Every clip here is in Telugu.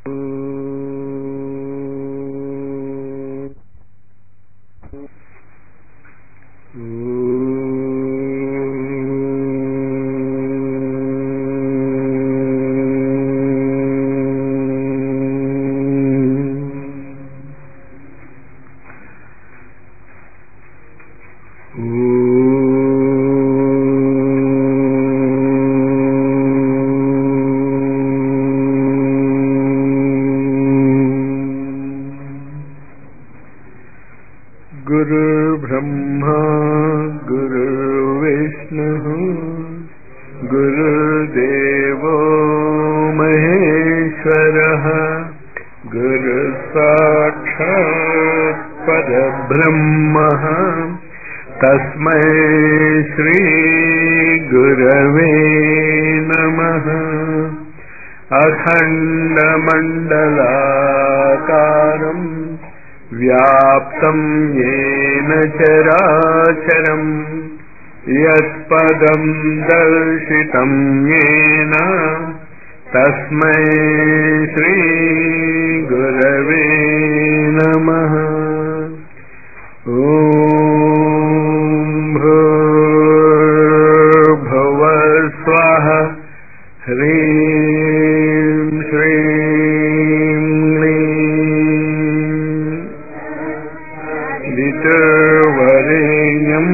गुरुर्ब्रह्मा गुरुर्विष्णुः गुरुर्देवो महेश्वरः गुरुसाक्षात् परब्रह्मः तस्मै श्रीगुरवे नमः अखण्डमण्डलाकारम् व्याप्तम् येन चराचरम् यत्पदम् दर्शितम् येन तस्मै श्रीगुरवे नमः ॐ भूर्भुव स्वः ह्रीं श्रीं क्लीं वितुर्वरेण्यम्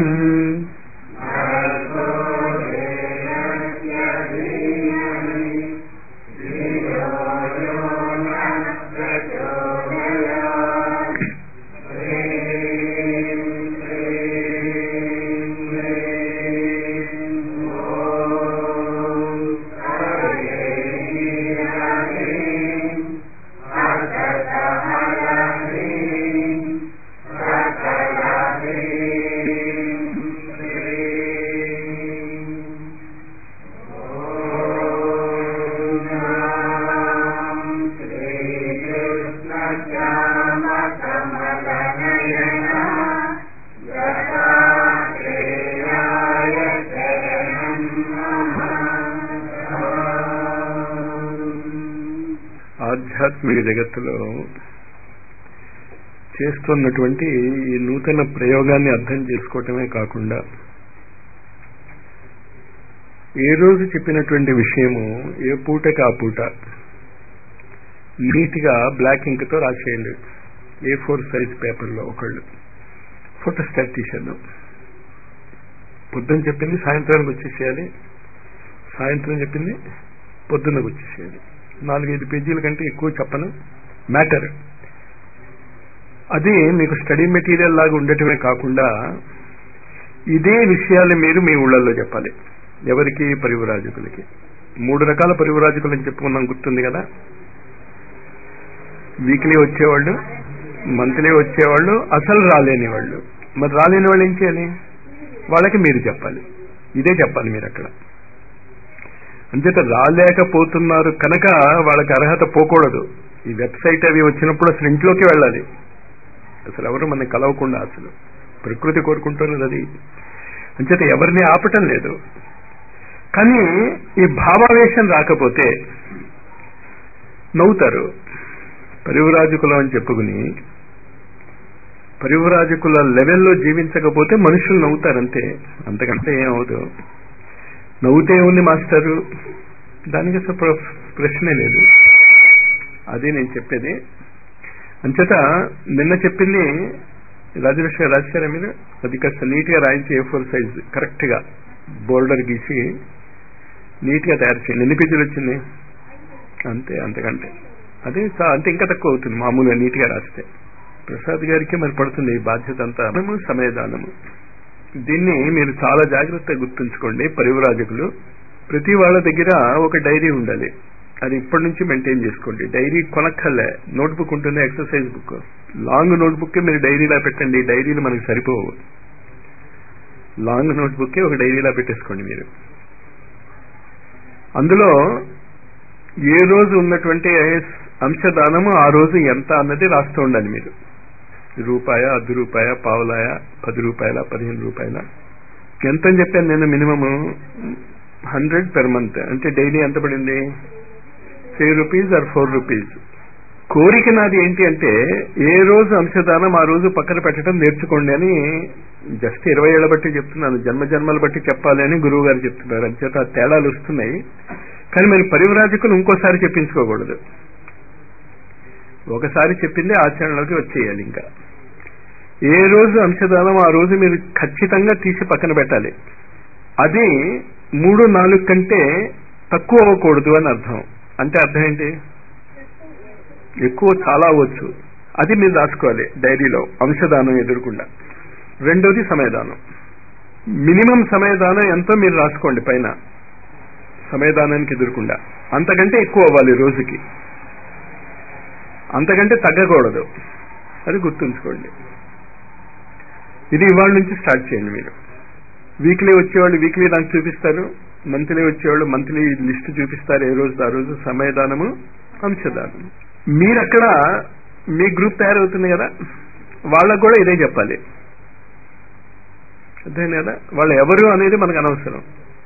ఆధ్యాత్మిక జగత్తులో చేస్తున్నటువంటి ఈ నూతన ప్రయోగాన్ని అర్థం చేసుకోవటమే కాకుండా ఏ రోజు చెప్పినటువంటి విషయము ఏ పూటకి ఆ పూట నీట్గా బ్లాక్ ఇంక్తో రాసేయండి ఏ ఫోర్ సైజ్ పేపర్లో ఒకళ్ళు ఫోటోస్టాట్ తీశాను పొద్దున్న చెప్పింది సాయంత్రానికి వచ్చేసేయాలి సాయంత్రం చెప్పింది పొద్దున్నకు వచ్చేసేయాలి నాలుగైదు పేజీల కంటే ఎక్కువ చెప్పను మ్యాటర్ అది మీకు స్టడీ మెటీరియల్ లాగా ఉండటమే కాకుండా ఇదే విషయాలు మీరు మీ ఊళ్ళల్లో చెప్పాలి ఎవరికి పరివరాజకులకి మూడు రకాల పరివరాజకులని చెప్పుకున్నాం గుర్తుంది కదా వీక్లీ వచ్చేవాళ్ళు మంత్లీ వచ్చేవాళ్ళు అసలు రాలేని వాళ్ళు మరి రాలేని వాళ్ళు ఏం చేయాలి వాళ్ళకి మీరు చెప్పాలి ఇదే చెప్పాలి మీరు అక్కడ అంచేత రాలేకపోతున్నారు కనుక వాళ్ళకి అర్హత పోకూడదు ఈ వెబ్సైట్ అవి వచ్చినప్పుడు అసలు ఇంట్లోకి వెళ్ళాలి అసలు ఎవరు మనని కలవకుండా అసలు ప్రకృతి కోరుకుంటున్నది అది అంచేత ఎవరిని ఆపటం లేదు కానీ ఈ భావావేశం రాకపోతే నవ్వుతారు పరివరాజకులం అని చెప్పుకుని పరివరాజకుల లెవెల్లో జీవించకపోతే మనుషులు నవ్వుతారంతే అంతకంటే ఏమవుదు నవ్వుతే ఉంది మాస్టరు దానికి అసలు ప్ర- ప్రశ్నే లేదు అది నేను చెప్పేది అంచేత నిన్న చెప్పింది రాజలక్ష్మి గారు రాశారా మీరు అది కాస్త నీట్ గా రాయించి ఏ ఫోర్ సైజ్ కరెక్ట్ గా బోర్డర్ గీసి నీట్ గా తయారు చేయండి ఎన్ని పేజీలు వచ్చింది అంతే అంతకంటే అదే చా- అంతే ఇంకా తక్కువ అవుతుంది మామూలుగా నీట్ గా రాస్తే ప్రసాద్ గారికి మరి పడుతుంది ఈ బాధ్యత అంతా మనము సమయదానము దీన్ని మీరు చాలా జాగ్రత్తగా గుర్తుంచుకోండి పరివరాజకులు ప్రతి వాళ్ళ దగ్గర ఒక డైరీ ఉండాలి అది ఇప్పటి నుంచి మెయింటైన్ చేసుకోండి డైరీ కొనక్కర్లే నోట్బుక్ ఉంటుంది ఎక్సర్సైజ్ బుక్ లాంగ్ నోట్బుక్ మీరు డైరీలా పెట్టండి డైరీలు మనకి సరిపోవు లాంగ్ నోట్బుక్ ఒక డైరీలా పెట్టేసుకోండి మీరు అందులో ఏ రోజు ఉన్నటువంటి అంశదానము ఆ రోజు ఎంత అన్నది రాస్తూ ఉండాలి మీరు రూపాయ అర్ధ రూపాయ పావులాయ పది రూపాయల పదిహేను రూపాయల ఎంత అని చెప్పాను నేను మినిమము హండ్రెడ్ పెర్ మంత్ అంటే డైలీ ఎంత పడింది three rupees or four rupees కోరిక నాది ఏంటి అంటే ఏ రోజు అంశదానం ఆ రోజు పక్కన పెట్టడం నేర్చుకోండి అని జస్ట్ ఇరవై ఏళ్ల బట్టి చెప్తున్నాను జన్మ జన్మల బట్టి చెప్పాలి అని గురువు గారు చెప్తున్నారు అంచేత ఆ తేడాలు వస్తున్నాయి కానీ మరి పరివరాజకులు ఇంకోసారి చెప్పించుకోకూడదు ఒకసారి చెప్పింది ఆచరణలోకి వచ్చేయాలి ఇంకా ఏ రోజు అంశదానం ఆ రోజు మీరు ఖచ్చితంగా తీసి పక్కన పెట్టాలి అది మూడు నాలుగు కంటే తక్కువ అవ్వకూడదు అని అర్థం అంటే అర్థం ఏంటి ఎక్కువ చాలా అవ్వచ్చు అది మీరు రాసుకోవాలి డైరీలో అంశదానం ఎదురకుండా రెండోది సమయదానం మినిమం సమయదానం ఎంతో మీరు రాసుకోండి పైన సమయదానానికి ఎదురకుండా అంతకంటే ఎక్కువ అవ్వాలి రోజుకి అంతకంటే తగ్గకూడదు అది గుర్తుంచుకోండి ఇది ఇవాళ నుంచి స్టార్ట్ చేయండి మీరు వీక్లీ వచ్చేవాళ్ళు వీక్లీ నాకు చూపిస్తారు మంత్లీ వచ్చేవాళ్ళు మంత్లీ లిస్ట్ చూపిస్తారు ఏ రోజు ఆ రోజు సమయదానము అంశదానం మీరు అక్కడ మీ గ్రూప్ తయారవుతుంది కదా వాళ్ళకు కూడా ఇదే చెప్పాలి అర్థం కదా వాళ్ళు ఎవరు అనేది మనకు అనవసరం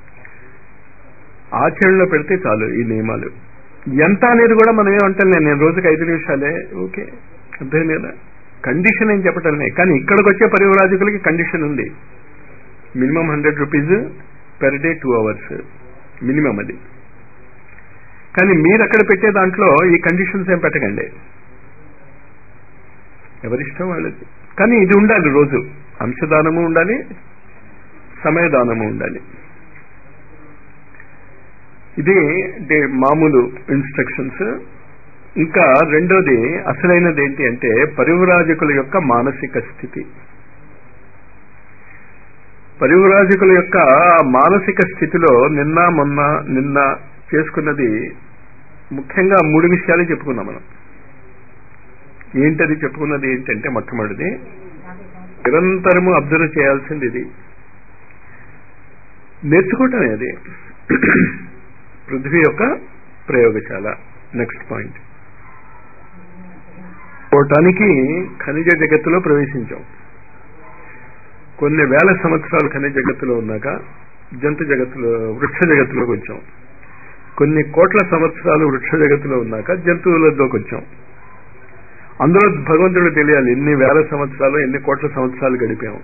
ఆచరణలో పెడితే చాలు ఈ నియమాలు ఎంత అనేది కూడా మనం ఏమంటాం నేను నేను రోజుకి ఐదు నిమిషాలే ఓకే అర్థం కదా కండిషన్ ఏం చెప్పటం లేదు కానీ ఇక్కడికి వచ్చే పరివరాజకులకి కండిషన్ ఉంది minimum hundred rupees per day two hours minimum అది కానీ మీరు అక్కడ పెట్టే దాంట్లో ఈ కండిషన్స్ ఏం పెట్టకండి ఎవరిష్టం వాళ్ళది కానీ ఇది ఉండాలి రోజు అంశదానము ఉండాలి సమయదానము ఉండాలి ఇది మామూలు ఇన్స్ట్రక్షన్స్ ఇంకా రెండోది అసలైనది ఏంటి అంటే పరివరాజకుల యొక్క మానసిక స్థితి పరివరాజకుల యొక్క మానసిక స్థితిలో నిన్న మొన్న నిన్న చేసుకున్నది ముఖ్యంగా మూడు విషయాలు చెప్పుకున్నాం మనం ఏంటది చెప్పుకున్నది ఏంటంటే మొట్టమొదటిది నిరంతరము అబ్జర్వ్ చేయాల్సింది ఇది నేర్చుకోవటమే అది పృథ్వీ యొక్క ప్రయోగశాల నెక్స్ట్ పాయింట్ పోవటానికి ఖనిజ జగత్తులో ప్రవేశించాం కొన్ని వేల సంవత్సరాలు ఖనిజ జగత్తులో ఉన్నాక జంతు జగత్తులో వృక్ష జగత్తులోకి వచ్చాం కొన్ని కోట్ల సంవత్సరాలు వృక్ష జగత్తులో ఉన్నాక జంతువులలోకి వచ్చాం అందులో భగవంతుడు తెలియాలి ఎన్ని వేల సంవత్సరాలు ఎన్ని కోట్ల సంవత్సరాలు గడిపాం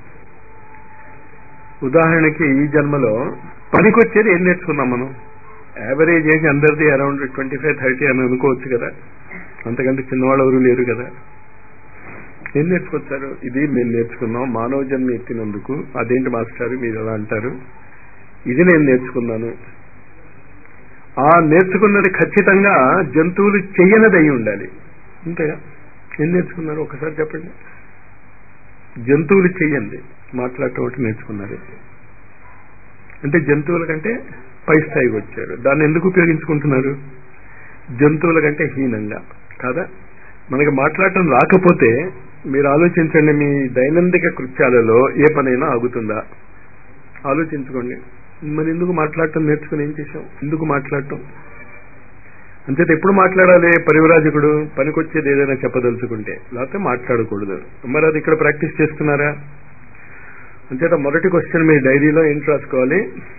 ఉదాహరణకి ఈ జన్మలో పనికొచ్చేది ఏం నేర్చుకున్నాం మనం యావరేజ్ ఏజ్ అందరిది అరౌండ్ ట్వంటీ ఫైవ్ థర్టీ అని అనుకోవచ్చు కదా అంతకంటే చిన్నవాళ్ళు ఎవరు లేరు కదా ఏం నేర్చుకొచ్చారు ఇది మేము నేర్చుకున్నాం మానవ జన్మ ఎత్తినందుకు అదేంటి మాస్టారు మీరు ఎలా అంటారు ఇది నేను నేర్చుకున్నాను ఆ నేర్చుకున్నది ఖచ్చితంగా జంతువులు చెయ్యనది అయి ఉండాలి అంతేగా ఏం నేర్చుకున్నారు ఒకసారి చెప్పండి జంతువులు చెయ్యండి మాట్లాడటం ఒకటి నేర్చుకున్నారు అంటే జంతువుల కంటే పై స్థాయికి వచ్చారు దాన్ని ఎందుకు ఉపయోగించుకుంటున్నారు జంతువుల కంటే హీనంగా కాదా మనకి మాట్లాడటం రాకపోతే మీరు ఆలోచించండి మీ దైనందిక కృత్యాలలో ఏ పనైనా ఆగుతుందా ఆలోచించుకోండి మరి ఎందుకు మాట్లాడటం నేర్చుకుని ఏం చేశాం ఎందుకు మాట్లాడటం అంచేత ఎప్పుడు మాట్లాడాలి పరివరాజకుడు పనికొచ్చేది ఏదైనా చెప్పదలుచుకుంటే లేకపోతే మాట్లాడకూడదు మరి అది ఇక్కడ ప్రాక్టీస్ చేస్తున్నారా అంచేత మొదటి క్వశ్చన్ మీ డైరీలో ఏంటి రాసుకోవాలి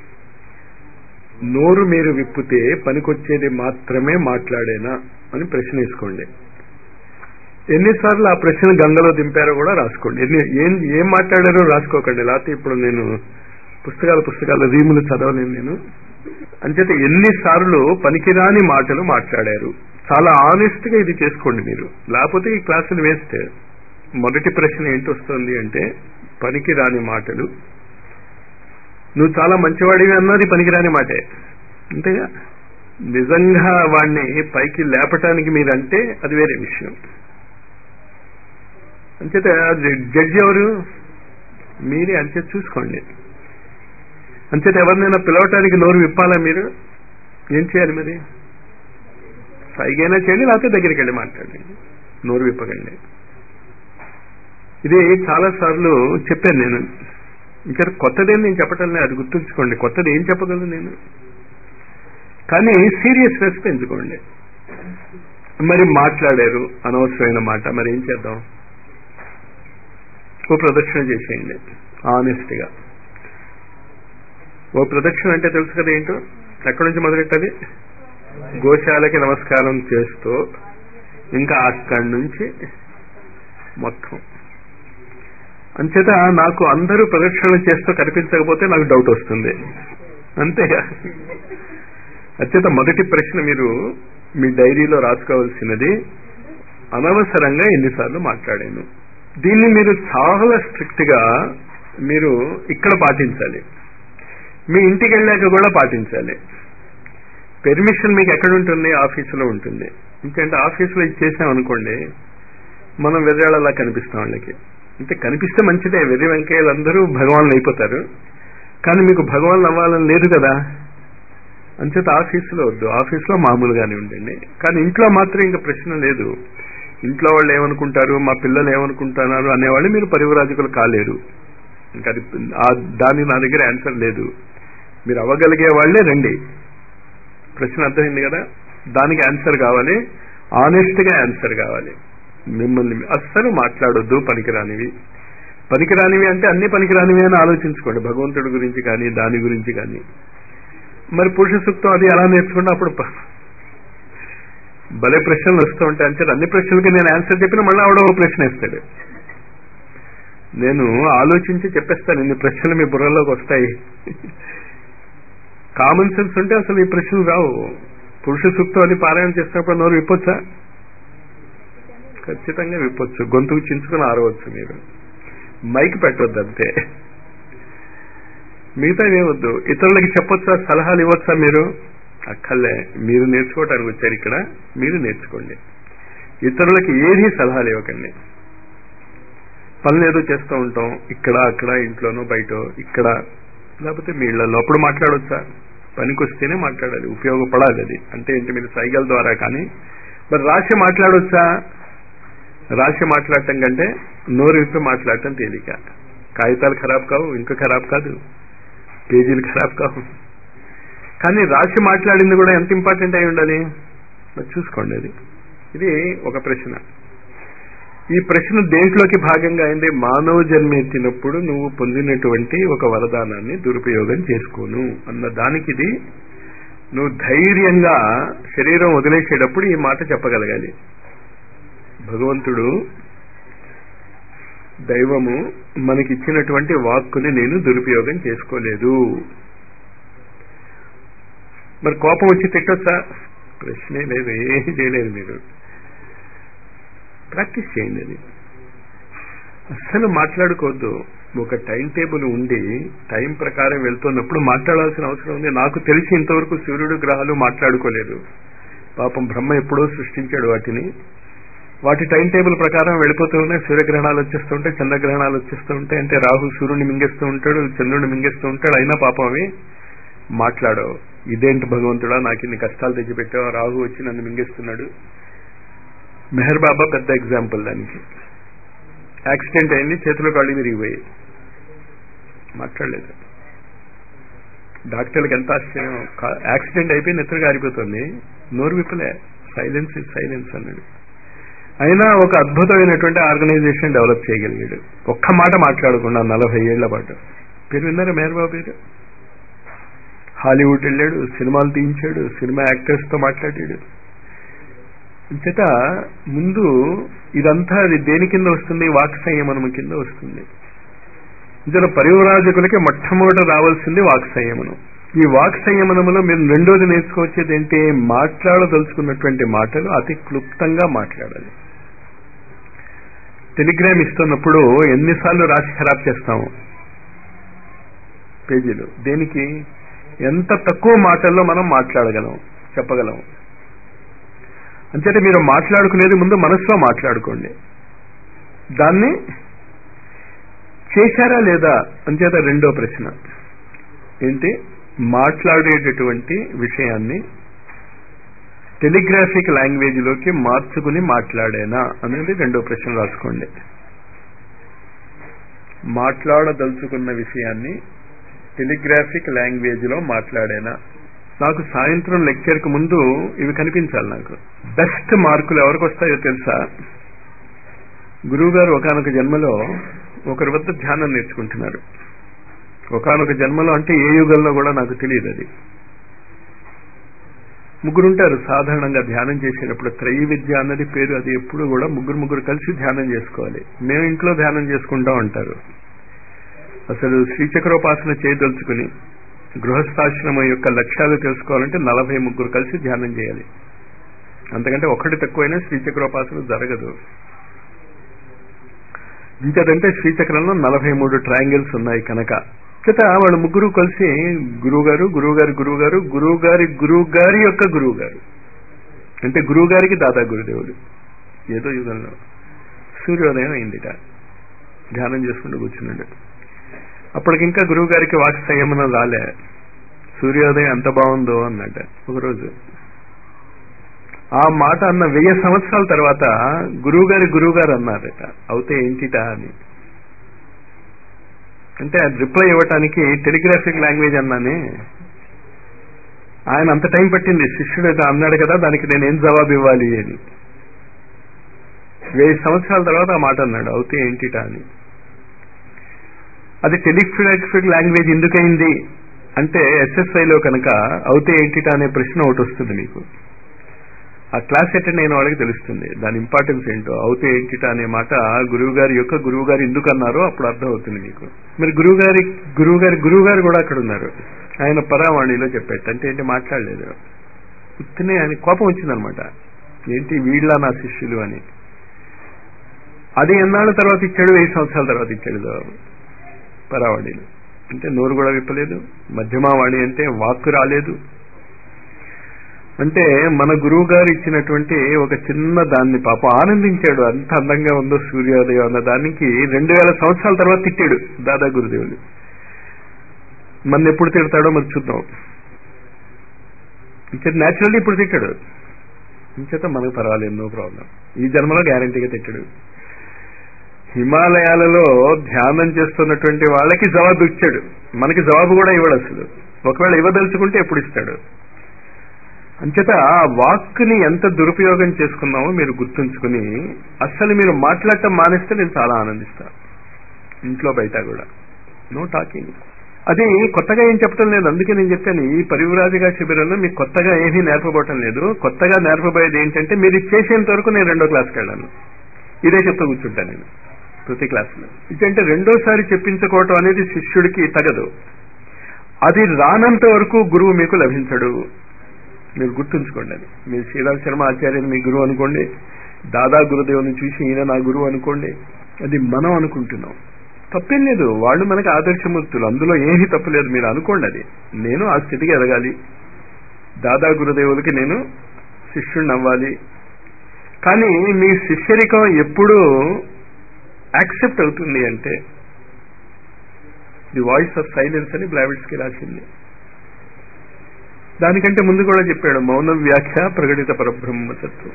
నోరు మీరు విప్పితే పనికొచ్చేది మాత్రమే మాట్లాడేనా అని ప్రశ్న వేసుకోండి ఎన్నిసార్లు ఆ ప్రశ్న గంగలో దింపారో కూడా రాసుకోండి ఎన్ని ఏం ఏం మాట్లాడారో రాసుకోకండి లేకపోతే ఇప్పుడు నేను పుస్తకాలు పుస్తకాలు రీములు చదవలేను నేను అంచేత ఎన్నిసార్లు పనికిరాని మాటలు మాట్లాడారు చాలా ఆనెస్ట్ గా ఇది చేసుకోండి మీరు లేకపోతే ఈ క్లాసులు వేస్ట్ మొదటి ప్రశ్న ఏంటి వస్తుంది అంటే పనికిరాని మాటలు నువ్వు చాలా మంచివాడివి అన్నది పనికిరాని మాటే అంతేగా నిజంగా వాడిని పైకి లేపటానికి మీరంటే అది వేరే విషయం అంచేత జడ్జి ఎవరు మీరే అంచేత చూసుకోండి అంచేత ఎవరినైనా పిలవటానికి నోరు విప్పాలా మీరు ఏం చేయాలి మరి పైగైనా చేయండి లేకపోతే దగ్గరికి వెళ్ళి మాట్లాడండి నోరు విప్పకండి ఇది చాలా సార్లు చెప్పాను నేను ఇంకా కొత్తదేం నేను చెప్పటం లేదు అది గుర్తుంచుకోండి కొత్తది ఏం చెప్పగలను నేను కానీ సీరియస్నెస్ పెంచుకోండి మరి మాట్లాడారు అనవసరమైన మాట మరి ఏం చేద్దాం ఓ ప్రదక్షిణ చేసేయండి ఆనెస్ట్గా ఓ ప్రదక్షిణ అంటే తెలుసు కదా ఏంటో ఎక్కడి నుంచి మొదలెట్టది గోశాలకి నమస్కారం చేస్తూ ఇంకా అక్కడి నుంచి మొత్తం అంచేత నాకు అందరూ ప్రదక్షిణలు చేస్తూ కనిపించకపోతే నాకు డౌట్ వస్తుంది అంతేగా అంచేత మొదటి ప్రశ్న మీరు మీ డైరీలో రాసుకోవాల్సినది అనవసరంగా ఎన్నిసార్లు మాట్లాడాను దీన్ని మీరు చాలా స్ట్రిక్ట్ గా మీరు ఇక్కడ పాటించాలి మీ ఇంటికి వెళ్ళాక కూడా పాటించాలి పెర్మిషన్ మీకు ఎక్కడ ఉంటుంది ఆఫీసులో ఉంటుంది ఎందుకంటే ఆఫీసులో ఇచ్చేసాం అనుకోండి మనం వెర్రాళ్ళలా కనిపిస్తాం వాళ్ళకి అంటే కనిపిస్తే మంచిదే వెర్రి వెంకయ్యలు అందరూ భగవాన్లు అయిపోతారు కానీ మీకు భగవాన్ అవ్వాలని లేదు కదా అంచేత ఆఫీసులో వద్దు ఆఫీసులో మామూలుగానే ఉండండి కానీ ఇంట్లో మాత్రం ఇంకా ప్రశ్న లేదు ఇంట్లో వాళ్ళు ఏమనుకుంటారు మా పిల్లలు ఏమనుకుంటున్నారు అనేవాళ్ళు మీరు పరివరాజకులు కాలేరు ఇంకా అది దాని నా దగ్గర ఆన్సర్ లేదు మీరు అవ్వగలిగే వాళ్లే రండి ప్రశ్న అర్థమైంది కదా దానికి ఆన్సర్ కావాలి ఆనెస్ట్ గా ఆన్సర్ కావాలి మిమ్మల్ని అస్సలు మాట్లాడొద్దు పనికిరానివి పనికిరానివి అంటే అన్ని పనికిరానివి అని ఆలోచించుకోండి భగవంతుడి గురించి కానీ దాని గురించి కానీ మరి పురుష సూక్తం అది ఎలా నేర్చుకుంటే అప్పుడు భలే ప్రశ్నలు వస్తూ ఉంటాయి అంటే అన్ని ప్రశ్నలకి నేను ఆన్సర్ చెప్పిన మళ్ళీ ఆవిడ ఒక ప్రశ్న వేస్తాడు నేను ఆలోచించి చెప్పేస్తాను ఇన్ని ప్రశ్నలు మీ బుర్రలోకి వస్తాయి కామన్ సెన్స్ ఉంటే అసలు ఈ ప్రశ్నలు రావు పురుష సూక్తం అది పారాయణ చేసినప్పుడు నోరు విప్పొచ్చా ఖచ్చితంగా విప్పొచ్చు గొంతుకు చించుకుని ఆరవచ్చు మీరు మైక్ పెట్టవద్దు అంతే మిగతా ఏమొద్దు ఇతరులకి చెప్పొచ్చా సలహాలు ఇవ్వచ్చా మీరు అక్కర్లే మీరు నేర్చుకోవటానికి వచ్చారు ఇక్కడ మీరు నేర్చుకోండి ఇతరులకి ఏది సలహాలు ఇవ్వకండి పనులు ఏదో చేస్తూ ఉంటాం ఇక్కడ అక్కడ ఇంట్లోనూ బయట ఇక్కడ లేకపోతే మీ ఇళ్లలో అప్పుడు మాట్లాడొచ్చా పనికి వస్తేనే మాట్లాడాలి ఉపయోగపడాలి అది అంటే ఏంటి మీరు సైగల ద్వారా కానీ మరి రాసి మాట్లాడొచ్చా రాసి మాట్లాడటం కంటే నోరు విప్పి మాట్లాడటం తేలిక కాగితాలు ఖరాబ్ కావు ఇంకా ఖరాబ్ కాదు పేజీలు ఖరాబ్ కావు కానీ రాసి మాట్లాడింది కూడా ఎంత ఇంపార్టెంట్ అయి ఉండాలి మరి చూసుకోండి అది ఇది ఒక ప్రశ్న ఈ ప్రశ్న దేంట్లోకి భాగంగా అయింది మానవ జన్మ ఎత్తినప్పుడు నువ్వు పొందినటువంటి ఒక వరదానాన్ని దురుపయోగం చేసుకోను అన్న దానికి ఇది నువ్వు ధైర్యంగా శరీరం వదిలేసేటప్పుడు ఈ మాట చెప్పగలగాలి భగవంతుడు దైవము మనకిచ్చినటువంటి వాక్కుని నేను దురుపయోగం చేసుకోలేదు మరి కోపం వచ్చి తిట్టొచ్చా ప్రశ్నే లేదు ఏం చేయలేదు మీరు ప్రాక్టీస్ చేయండి అది అస్సలు మాట్లాడుకోవద్దు ఒక టైం టేబుల్ ఉండి టైం ప్రకారం వెళ్తున్నప్పుడు మాట్లాడాల్సిన అవసరం ఉంది నాకు తెలిసి ఇంతవరకు సూర్యుడు గ్రహాలు మాట్లాడుకోలేదు పాపం బ్రహ్మ ఎప్పుడో సృష్టించాడు వాటిని వాటి టైం టేబుల్ ప్రకారం వెళ్ళిపోతూ ఉన్నాయి సూర్యగ్రహణాలు వచ్చేస్తూ ఉంటాయి చంద్రగ్రహణాలు వచ్చేస్తూ ఉంటాయి అంటే రాహు సూర్యుడిని మింగేస్తూ ఉంటాడు చంద్రుడిని మింగేస్తూ ఉంటాడు అయినా పాపం అవి మాట్లాడవు ఇదేంటి భగవంతుడా నాకు ఇన్ని కష్టాలు తెచ్చిపెట్టావు రాహు వచ్చి నన్ను మింగేస్తున్నాడు మెహర్ బాబా పెద్ద ఎగ్జాంపుల్ దానికి యాక్సిడెంట్ అయింది చేతిలో కాళ్ళు విరిగిపోయి మాట్లాడలేదు డాక్టర్లకు ఎంత ఆశ్చర్యం యాక్సిడెంట్ అయిపోయి నెత్తురు గారిపోతుంది నోరు విప్పలే సైలెన్స్ ఇస్ సైలెన్స్ అన్నాడు అయినా ఒక అద్భుతమైనటువంటి ఆర్గనైజేషన్ డెవలప్ చేయగలిగాడు ఒక్క మాట మాట్లాడకుండా నలభై ఏళ్ల పాటు పేరు విన్నారా మెహర్ బాబు పేరు హాలీవుడ్ వెళ్ళాడు సినిమాలు తీయించాడు సినిమా యాక్టర్స్ తో మాట్లాడాడు అంచేత ముందు ఇదంతా అది దేని కింద వస్తుంది వాక్ సంయమనం కింద వస్తుంది ఇందులో పరివరాజకులకి మొట్టమొదట రావాల్సింది వాక్ సంయమనం ఈ వాక్ సంయమనంలో మీరు రెండోది నేర్చుకోవచ్చేది ఏంటి మాట్లాడదలుచుకున్నటువంటి మాటలు అతి క్లుప్తంగా మాట్లాడాలి టెలిగ్రామ్ ఇస్తున్నప్పుడు ఎన్నిసార్లు రాసి ఖరాబ్ చేస్తాము పేజీలు దేనికి ఎంత తక్కువ మాటల్లో మనం మాట్లాడగలం చెప్పగలం అంచేత మీరు మాట్లాడుకునేది ముందు మనసులో మాట్లాడుకోండి దాన్ని చేశారా లేదా అంచేత రెండో ప్రశ్న ఏంటి మాట్లాడేటటువంటి విషయాన్ని టెలిగ్రాఫిక్ లాంగ్వేజ్ లోకి మార్చుకుని మాట్లాడేనా అనేది రెండో ప్రశ్న రాసుకోండి మాట్లాడదలుచుకున్న విషయాన్ని టెలిగ్రాఫిక్ లాంగ్వేజ్ లో మాట్లాడేనా నాకు సాయంత్రం లెక్చర్ కు ముందు ఇవి కనిపించాలి నాకు బెస్ట్ మార్కులు ఎవరికి వస్తాయో తెలుసా గురువు గారు ఒకనొక జన్మలో ఒకరి వద్ద ధ్యానం నేర్చుకుంటున్నారు ఒకనొక జన్మలో అంటే ఏ యుగంలో కూడా నాకు తెలియదు అది ముగ్గురు ఉంటారు సాధారణంగా ధ్యానం చేసేటప్పుడు త్రయ విద్య అన్నది పేరు అది ఎప్పుడు కూడా ముగ్గురు ముగ్గురు కలిసి ధ్యానం చేసుకోవాలి మేము ఇంట్లో ధ్యానం చేసుకుంటాం అంటారు అసలు శ్రీచక్రోపాసన చేయదలుచుకుని గృహస్థాశ్రమం యొక్క లక్ష్యాలు తెలుసుకోవాలంటే నలభై ముగ్గురు కలిసి ధ్యానం చేయాలి అంతకంటే ఒక్కటి తక్కువైనా శ్రీచక్రోపాసన జరగదు ఇంకేదంటే శ్రీచక్రంలో నలభై మూడు ట్రయాంగిల్స్ ఉన్నాయి కనుక చేత వాళ్ళు ముగ్గురు కలిసి గురువు గారు గురువు గారి గురువు గారు గురువు గారి గురువు గారి యొక్క గురువు గారు అంటే గురువు గారికి దాదా గురుదేవుడు ఏదో యుగంలో సూర్యోదయం అయిందిట ధ్యానం చేసుకుంటూ కూర్చున్నాడు అప్పటికింకా గురువు గారికి వాక్ సంయమనం రాలే సూర్యోదయం ఎంత బాగుందో అన్నట ఒకరోజు ఆ మాట అన్న వెయ్యి సంవత్సరాల తర్వాత గురువు గారి గురువు గారు అన్నారట అవుతే ఏంటిటా అని అంటే రిప్లై ఇవ్వటానికి టెలిగ్రాఫిక్ లాంగ్వేజ్ అన్నానే ఆయన అంత టైం పట్టింది శిష్యుడు ఏదో అన్నాడు కదా దానికి నేను ఏం జవాబు ఇవ్వాలి అని వెయ్యి సంవత్సరాల తర్వాత ఆ మాట అన్నాడు అవుతే ఏంటిటా అని అది టెలిగ్రాఫిక్ లాంగ్వేజ్ ఎందుకైంది అంటే ఎస్ఎస్ఐలో కనుక అవుతే ఏంటిటా అనే ప్రశ్న ఒకటి వస్తుంది మీకు ఆ క్లాస్ అటెండ్ అయిన వాళ్ళకి తెలుస్తుంది దాని ఇంపార్టెన్స్ ఏంటో అవుతే ఏంటిటా అనే మాట గురువు గారి యొక్క గురువు గారు ఎందుకు అన్నారో అప్పుడు అర్థం అవుతుంది మీకు మరి గురువు గారి గురువు గారి గురువు గారు కూడా అక్కడ ఉన్నారు ఆయన పరావాణిలో చెప్పేట అంటే ఏంటి మాట్లాడలేదు ఉత్తినే ఆయన కోపం వచ్చిందనమాట ఏంటి వీళ్ళ నా శిష్యులు అని అది ఎన్నాళ్ళ తర్వాత ఇచ్చాడు వెయ్యి సంవత్సరాల తర్వాత ఇచ్చాడు జవాబు పరావాణిలో అంటే నోరు కూడా విప్పలేదు మధ్యమావాణి అంటే వాక్కు రాలేదు అంటే మన గురువు గారు ఇచ్చినటువంటి ఒక చిన్న దాన్ని పాపం ఆనందించాడు అంత అందంగా ఉందో సూర్యోదయం అన్న దానికి రెండు వేల సంవత్సరాల తర్వాత తిట్టాడు దాదా గురుదేవులు మన ఎప్పుడు తిడతాడో మరి చూద్దాం ఇంచేత న్యాచురల్లీ ఇప్పుడు తిట్టాడు ఇంచేత మనకు పర్వాలేదు నో ప్రాబ్లం ఈ జన్మలో గ్యారంటీగా తిట్టాడు హిమాలయాలలో ధ్యానం చేస్తున్నటువంటి వాళ్ళకి జవాబు ఇచ్చాడు మనకి జవాబు కూడా ఇవ్వడు అసలు ఒకవేళ ఇవ్వదలుచుకుంటే ఎప్పుడు ఇస్తాడు అంచేత ఆ వాక్కుని ఎంత దురుపయోగం చేసుకున్నామో మీరు గుర్తుంచుకుని అస్సలు మీరు మాట్లాడటం మానేస్తే నేను చాలా ఆనందిస్తా ఇంట్లో బయట కూడా నో టాకింగ్ అది కొత్తగా ఏం చెప్పడం లేదు అందుకే నేను చెప్పాను ఈ పరివ్రాజగా శిబిరంలో మీకు కొత్తగా ఏమీ నేర్పబోవటం లేదు కొత్తగా నేర్పబోయేది ఏంటంటే మీరు ఇది చేసేంత వరకు నేను రెండో క్లాస్కి వెళ్ళాను ఇదే చెప్తూ కూర్చుంటాను నేను ప్రతి క్లాసులో ఇదంటే రెండోసారి చెప్పించుకోవటం అనేది శిష్యుడికి తగదు అది రానంత వరకు గురువు మీకు లభించడు మీరు గుర్తుంచుకోండి అది మీరు శ్రీరామ్ శర్మ ఆచార్యని మీ గురువు అనుకోండి దాదా గురుదేవుని చూసి ఈయన నా గురువు అనుకోండి అది మనం అనుకుంటున్నాం తప్పేం లేదు వాళ్ళు మనకి ఆదర్శమూర్తులు అందులో ఏమీ తప్పులేదు మీరు అనుకోండి అది నేను ఆ స్థితికి ఎదగాలి దాదా గురుదేవులకి నేను శిష్యుడిని అవ్వాలి కానీ మీ శిష్యరికం ఎప్పుడూ యాక్సెప్ట్ అవుతుంది అంటే ది వాయిస్ ఆఫ్ సైలెన్స్ అని బ్లావిడ్స్కి రాసింది దానికంటే ముందు కూడా చెప్పాడు మౌన వ్యాఖ్య ప్రకటిత పరబ్రహ్మతత్వం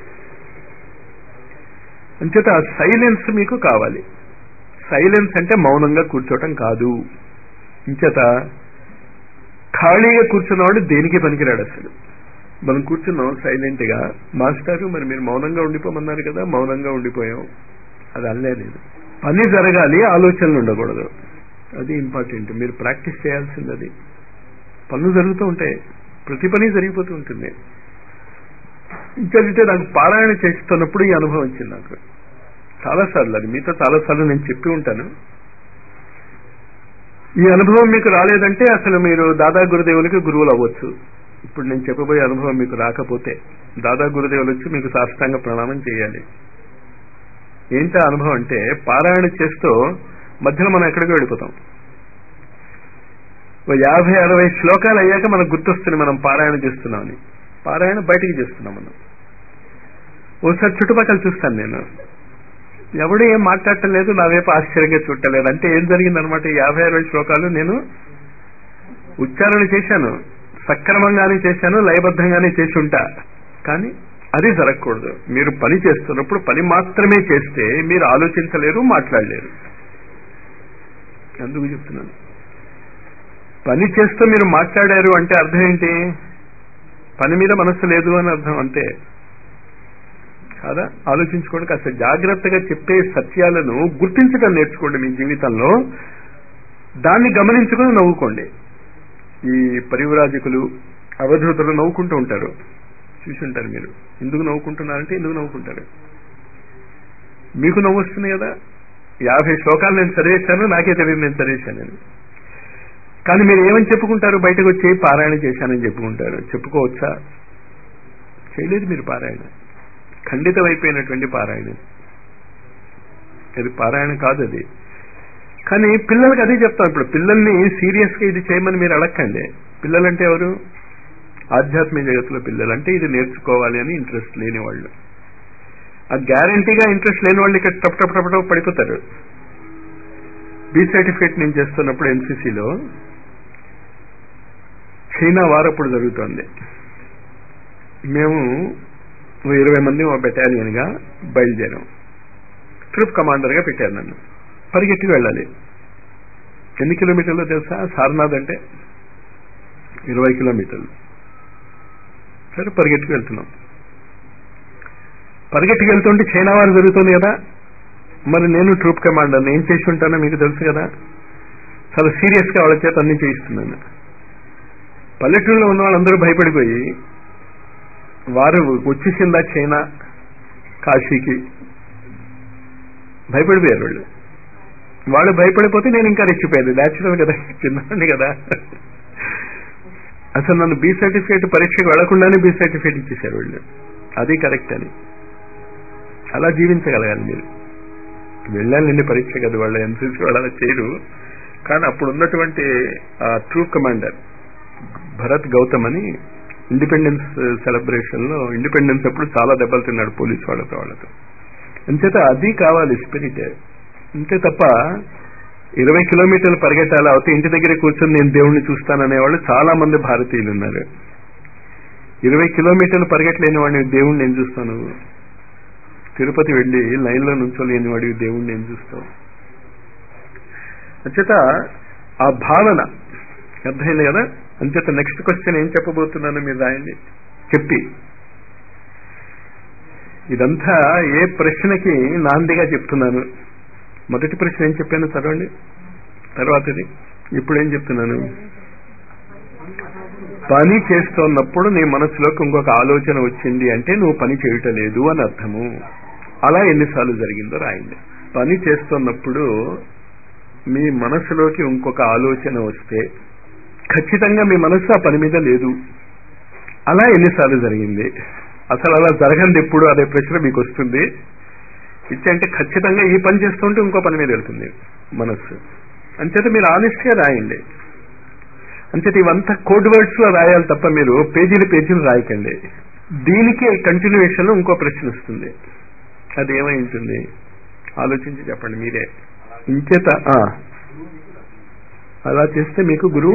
అంచేత ఆ సైలెన్స్ మీకు కావాలి సైలెన్స్ అంటే మౌనంగా కూర్చోవటం కాదు ఇంచేత ఖాళీగా కూర్చున్నవాడు దేనికి పనికిరాడు అసలు మనం కూర్చున్నాం సైలెంట్ గా మాస్టారు మరి మీరు మౌనంగా ఉండిపోమన్నారు కదా మౌనంగా ఉండిపోయాం అది అల్లేదు పని జరగాలి ఆలోచనలు ఉండకూడదు అది ఇంపార్టెంట్ మీరు ప్రాక్టీస్ చేయాల్సింది అది పనులు జరుగుతూ ఉంటాయి ప్రతి పని జరిగిపోతూ ఉంటుంది ఇంకంటే నాకు పారాయణ చేస్తున్నప్పుడు ఈ అనుభవం వచ్చింది నాకు చాలాసార్లు అది మీతో చాలాసార్లు నేను చెప్పి ఉంటాను ఈ అనుభవం మీకు రాలేదంటే అసలు మీరు దాదా గురుదేవులకి గురువులు అవ్వచ్చు ఇప్పుడు నేను చెప్పబోయే అనుభవం మీకు రాకపోతే దాదా గురుదేవులు వచ్చి మీకు సాష్టాంగ ప్రణామం చేయాలి ఏంటి అనుభవం అంటే పారాయణ చేస్తూ మధ్యలో మనం ఎక్కడికి వెళ్ళిపోతాం ఓ యాభై అరవై శ్లోకాలు అయ్యాక మనకు గుర్తొస్తుంది మనం పారాయణ చేస్తున్నామని పారాయణ బయటికి చేస్తున్నాం మనం ఓసారి చుట్టుపక్కల చూస్తాను నేను ఎవడు ఏం మాట్లాడటం లేదు నా వైపు ఆశ్చర్యంగా చూడలేదు అంటే ఏం జరిగిందనమాట యాభై అరవై శ్లోకాలు నేను ఉచ్చారణ చేశాను సక్రమంగానే చేశాను లయబద్ధంగానే చేసి ఉంటా కానీ అది జరగకూడదు మీరు పని చేస్తున్నప్పుడు పని మాత్రమే చేస్తే మీరు ఆలోచించలేరు మాట్లాడలేరు అందుకు చెప్తున్నాను పని చేస్తూ మీరు మాట్లాడారు అంటే అర్థం ఏంటి పని మీద మనస్సు లేదు అని అర్థం అంతే కాదా ఆలోచించుకోండి కాస్త జాగ్రత్తగా చెప్పే సత్యాలను గుర్తించడం నేర్చుకోండి మీ జీవితంలో దాన్ని గమనించుకుని నవ్వుకోండి ఈ పరివరాజకులు అవధూతులు నవ్వుకుంటూ ఉంటారు చూసి ఉంటారు మీరు ఎందుకు నవ్వుకుంటున్నారంటే ఎందుకు నవ్వుకుంటారు మీకు నవ్వు వస్తుంది కదా యాభై శ్లోకాలు నేను చదివేశాను నాకే తెలియదు నేను చదివేశానని కానీ మీరు ఏమని చెప్పుకుంటారు బయటకు వచ్చి పారాయణ చేశానని చెప్పుకుంటారు చెప్పుకోవచ్చా చేయలేదు మీరు పారాయణ ఖండితమైపోయినటువంటి పారాయణ అది పారాయణ కాదు అది కానీ పిల్లలకి అదే చెప్తాం ఇప్పుడు పిల్లల్ని సీరియస్ గా ఇది చేయమని మీరు అడగండి పిల్లలంటే ఎవరు ఆధ్యాత్మిక జగత్తులో పిల్లలు అంటే ఇది నేర్చుకోవాలి అని ఇంట్రెస్ట్ లేని వాళ్ళు ఆ గ్యారంటీగా ఇంట్రెస్ట్ లేని వాళ్ళు ఇక్కడ టప్ టప్ టప్ టప్ పడిపోతారు బి సర్టిఫికేట్ నేను చేస్తున్నప్పుడు ఎన్సీసీలో చైనా వారప్పుడు జరుగుతోంది మేము ఓ ఇరవై మంది ఓ బెటాలియన్ గా బయలుదేరాం ట్రిప్ కమాండర్ గా పెట్టారు నన్ను పరిగెత్తి వెళ్ళాలి ఎన్ని కిలోమీటర్లు తెలుసా సారనాథ్ అంటే ఇరవై కిలోమీటర్లు సరే పరిగెత్తుకు వెళ్తున్నాం పరిగెత్తుకు వెళ్తుంటే చైనా వారు జరుగుతుంది కదా మరి నేను ట్రూప్ కమాండర్ ఏం చేసి ఉంటానో మీకు తెలుసు కదా చాలా సీరియస్ గా వాళ్ళ చేత అన్ని చేయిస్తున్నాను పల్లెటూరులో ఉన్న వాళ్ళందరూ భయపడిపోయి వారు వచ్చేసిందా చైనా కాశీకి భయపడిపోయారు వాళ్ళు వాళ్ళు భయపడిపోతే నేను ఇంకా రెచ్చిపోయాను న్యాచురల్ కదా చిన్నవాడిని కదా అసలు నన్ను బి సర్టిఫికేట్ పరీక్షకు వెళ్లకుండానే బి సర్టిఫికేట్ ఇచ్చేశారు వాళ్ళు అది కరెక్ట్ అని అలా జీవించగలగాలి మీరు వెళ్ళాలండి పరీక్ష కదా వాళ్ళు ఎన్సీసీ వాళ్ళు అలా చేయరు కానీ అప్పుడు ఉన్నటువంటి ఆ ట్రూప్ కమాండర్ భరత్ గౌతమ్ అని ఇండిపెండెన్స్ సెలబ్రేషన్ లో ఇండిపెండెన్స్ అప్పుడు చాలా దెబ్బలు తిన్నాడు పోలీస్ వాళ్ళతో వాళ్ళతో అంచేత అది కావాలి స్పిరిట్ అంతే తప్ప ఇరవై కిలోమీటర్లు పరిగెట్టాలి అవుతే ఇంటి దగ్గర కూర్చొని నేను దేవుణ్ణి చూస్తాననే వాళ్ళు చాలా మంది భారతీయులు ఉన్నారు ఇరవై కిలోమీటర్లు పరిగెట్టలేని వాడిని దేవుణ్ణి ఏం చూస్తాను తిరుపతి వెళ్ళి లైన్లో నుంచోలేని వాడివి దేవుణ్ణి ఏం చూస్తావు అంచేత ఆ భావన అర్థమైంది కదా అంచేత నెక్స్ట్ క్వశ్చన్ ఏం చెప్పబోతున్నాను మీరు రాయండి చెప్పి ఇదంతా ఏ ప్రశ్నకి నాందిగా చెప్తున్నాను మొదటి ప్రశ్న ఏం చెప్పాను చదవండి తర్వాతది ఇప్పుడు ఏం చెప్తున్నాను పని చేస్తున్నప్పుడు నీ మనసులోకి ఇంకొక ఆలోచన వచ్చింది అంటే నువ్వు పని చేయటం లేదు అని అర్థము అలా ఎన్నిసార్లు జరిగిందో రాయండి పని చేస్తున్నప్పుడు మీ మనసులోకి ఇంకొక ఆలోచన వస్తే ఖచ్చితంగా మీ మనసు ఆ పని మీద లేదు అలా ఎన్నిసార్లు జరిగింది అసలు అలా జరగంది ఎప్పుడు అదే ప్రశ్న మీకు వస్తుంది ఇచ్చంటే ఖచ్చితంగా ఈ పని చేస్తుంటే ఇంకో పని మీద వెళ్తుంది మనస్సు అంచేత మీరు ఆనెస్ట్ గా రాయండి అంచేత ఇవంతా కోడ్ వర్డ్స్ లో రాయాలి తప్ప మీరు పేజీలు పేజీలు రాయకండి దీనికి కంటిన్యూషన్ లో ఇంకో ప్రశ్న వస్తుంది అది ఏమై ఉంటుంది ఆలోచించి చెప్పండి మీరే ఇంచేత ఆ, అలా చేస్తే మీకు గురువు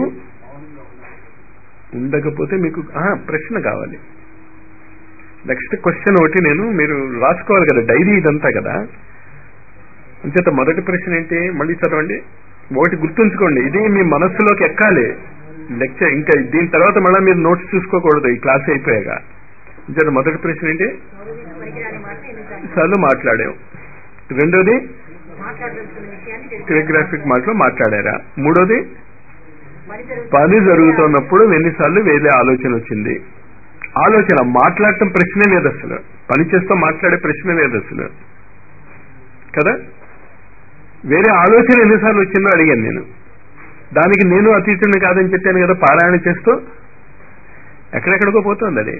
ఉండకపోతే మీకు ఆ, ప్రశ్న కావాలి నెక్స్ట్ క్వశ్చన్ ఒకటి నేను మీరు రాసుకోవాలి కదా డైరీ ఇదంతా కదా అంచేత మొదటి ప్రశ్న ఏంటి మళ్ళీ చదవండి ఒకటి గుర్తుంచుకోండి ఇది మీ మనస్సులోకి ఎక్కాలి లెక్చర్ ఇంకా దీని తర్వాత మళ్ళీ మీరు నోట్స్ చూసుకోకూడదు ఈ క్లాస్ అయిపోయాక అంచేత మొదటి ప్రశ్న ఏంటి పరికరాన్ని మాత్రం ఎన్నిసార్లు సార్లు మాట్లాడాం రెండోది మాట్లాడదలుచుకున్న విషయాన్ని తెలుసు. టెలిగ్రాఫిక్ మాటలో మాట్లాడారా మూడోది పని జరుగుతుంది. పని జరుగుతున్నప్పుడు ఎన్నిసార్లు వేరే ఆలోచన వచ్చింది ఆలోచన మాట్లాడటం ప్రశ్నే లేదు అసలు పని చేస్తూ మాట్లాడే ప్రశ్న లేదు అసలు కదా వేరే ఆలోచన ఎన్నిసార్లు వచ్చిందో అడిగాను నేను దానికి నేను అతీతుడిని కాదని చెప్పాను కదా పారాయణ చేస్తూ ఎక్కడెక్కడికో పోతుంది అది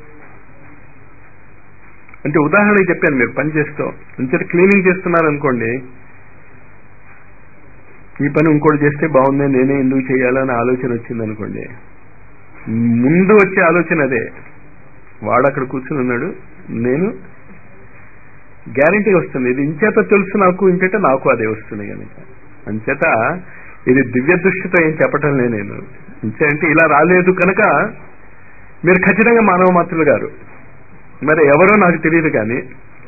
అంటే ఉదాహరణకి చెప్పాను మీరు పని చేస్తూ అంచేత క్లీనింగ్ చేస్తున్నారు అనుకోండి ఈ పని ఇంకోటి చేస్తే బాగుంది నేనే ఎందుకు చేయాలని ఆలోచన వచ్చింది అనుకోండి ముందు వచ్చే ఆలోచన అదే వాడు అక్కడ కూర్చుని ఉన్నాడు నేను గ్యారంటీ వస్తుంది ఇది ఇంచేత తెలుసు నాకు ఇంచేత నాకు అదే వస్తుంది కనుక అంచేత ఇది దివ్య దృష్టితో ఏం చెప్పటం లే నేను ఇంచే అంటే ఇలా రాలేదు కనుక మీరు ఖచ్చితంగా మానవ మాతృలు గారు మరి ఎవరో నాకు తెలియదు కానీ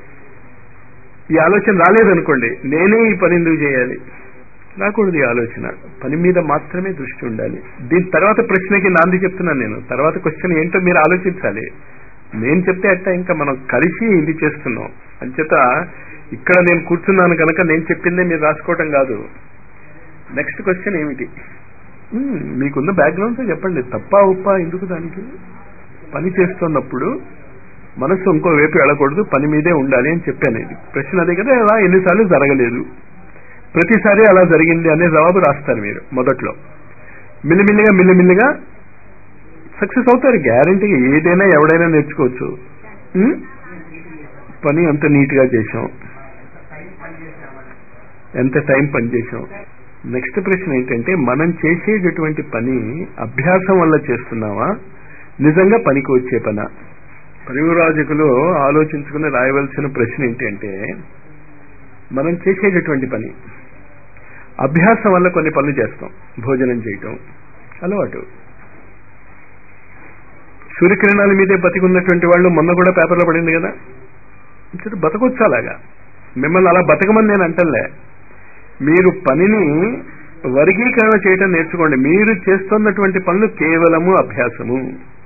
ఈ ఆలోచన రాలేదనుకోండి నేనే ఈ పని ఎందుకు చేయాలి రాకూడదు ఈ ఆలోచన పని మీద మాత్రమే దృష్టి ఉండాలి దీని తర్వాత ప్రశ్నకి నాంది చెప్తున్నాను నేను తర్వాత క్వశ్చన్ ఏంటో మీరు ఆలోచించాలి నేను చెప్తే అట్ట ఇంకా మనం కలిసి ఇది చేస్తున్నాం అంచేత ఇక్కడ నేను కూర్చున్నాను కనుక నేను చెప్పిందే మీరు రాసుకోవటం కాదు నెక్స్ట్ క్వశ్చన్ ఏమిటి మ్మ్, మీకున్న బ్యాక్గ్రౌండ్ చెప్పండి తప్ప ఉప్ప ఎందుకు దానికి పని చేస్తున్నప్పుడు మనసు ఇంకో వైపు వెళ్ళకూడదు పని మీదే ఉండాలి అని చెప్పాను ఇది ప్రశ్న అదే కదా అలా ఎన్నిసార్లు జరగలేదు ప్రతిసారి అలా జరిగింది అనే జవాబు రాస్తారు మీరు మొదట్లో మిల్లిమిల్లిగా మిల్లిమిల్లిగా సక్సెస్ అవుతారు గ్యారంటీగా ఏదైనా ఎవడైనా నేర్చుకోవచ్చు ఉం? పని అంత నీట్గా చేసాం ఎంత టైం పని చేసాం నెక్స్ట్ ప్రశ్న ఏంటంటే మనం చేసేటటువంటి పని అభ్యాసం వల్ల చేస్తున్నావా నిజంగా పనికి వచ్చే పన పరివరాజకులు ఆలోచించుకుని రాయవలసిన ప్రశ్న ఏంటంటే మనం చేసేటటువంటి పని అభ్యాసం వల్ల కొన్ని పనులు చేస్తాం భోజనం చేయటం అలవాటు సూర్యకిరణాల మీదే బతికున్నటువంటి వాళ్ళు మొన్న కూడా పేపర్లో పడింది కదా ఇక్కడ బతకొచ్చు అలాగా మిమ్మల్ని అలా బతకమని నేను అంటలే మీరు పనిని వర్గీకరణ చేయటం నేర్చుకోండి మీరు చేస్తున్నటువంటి పనులు కేవలము అభ్యాసము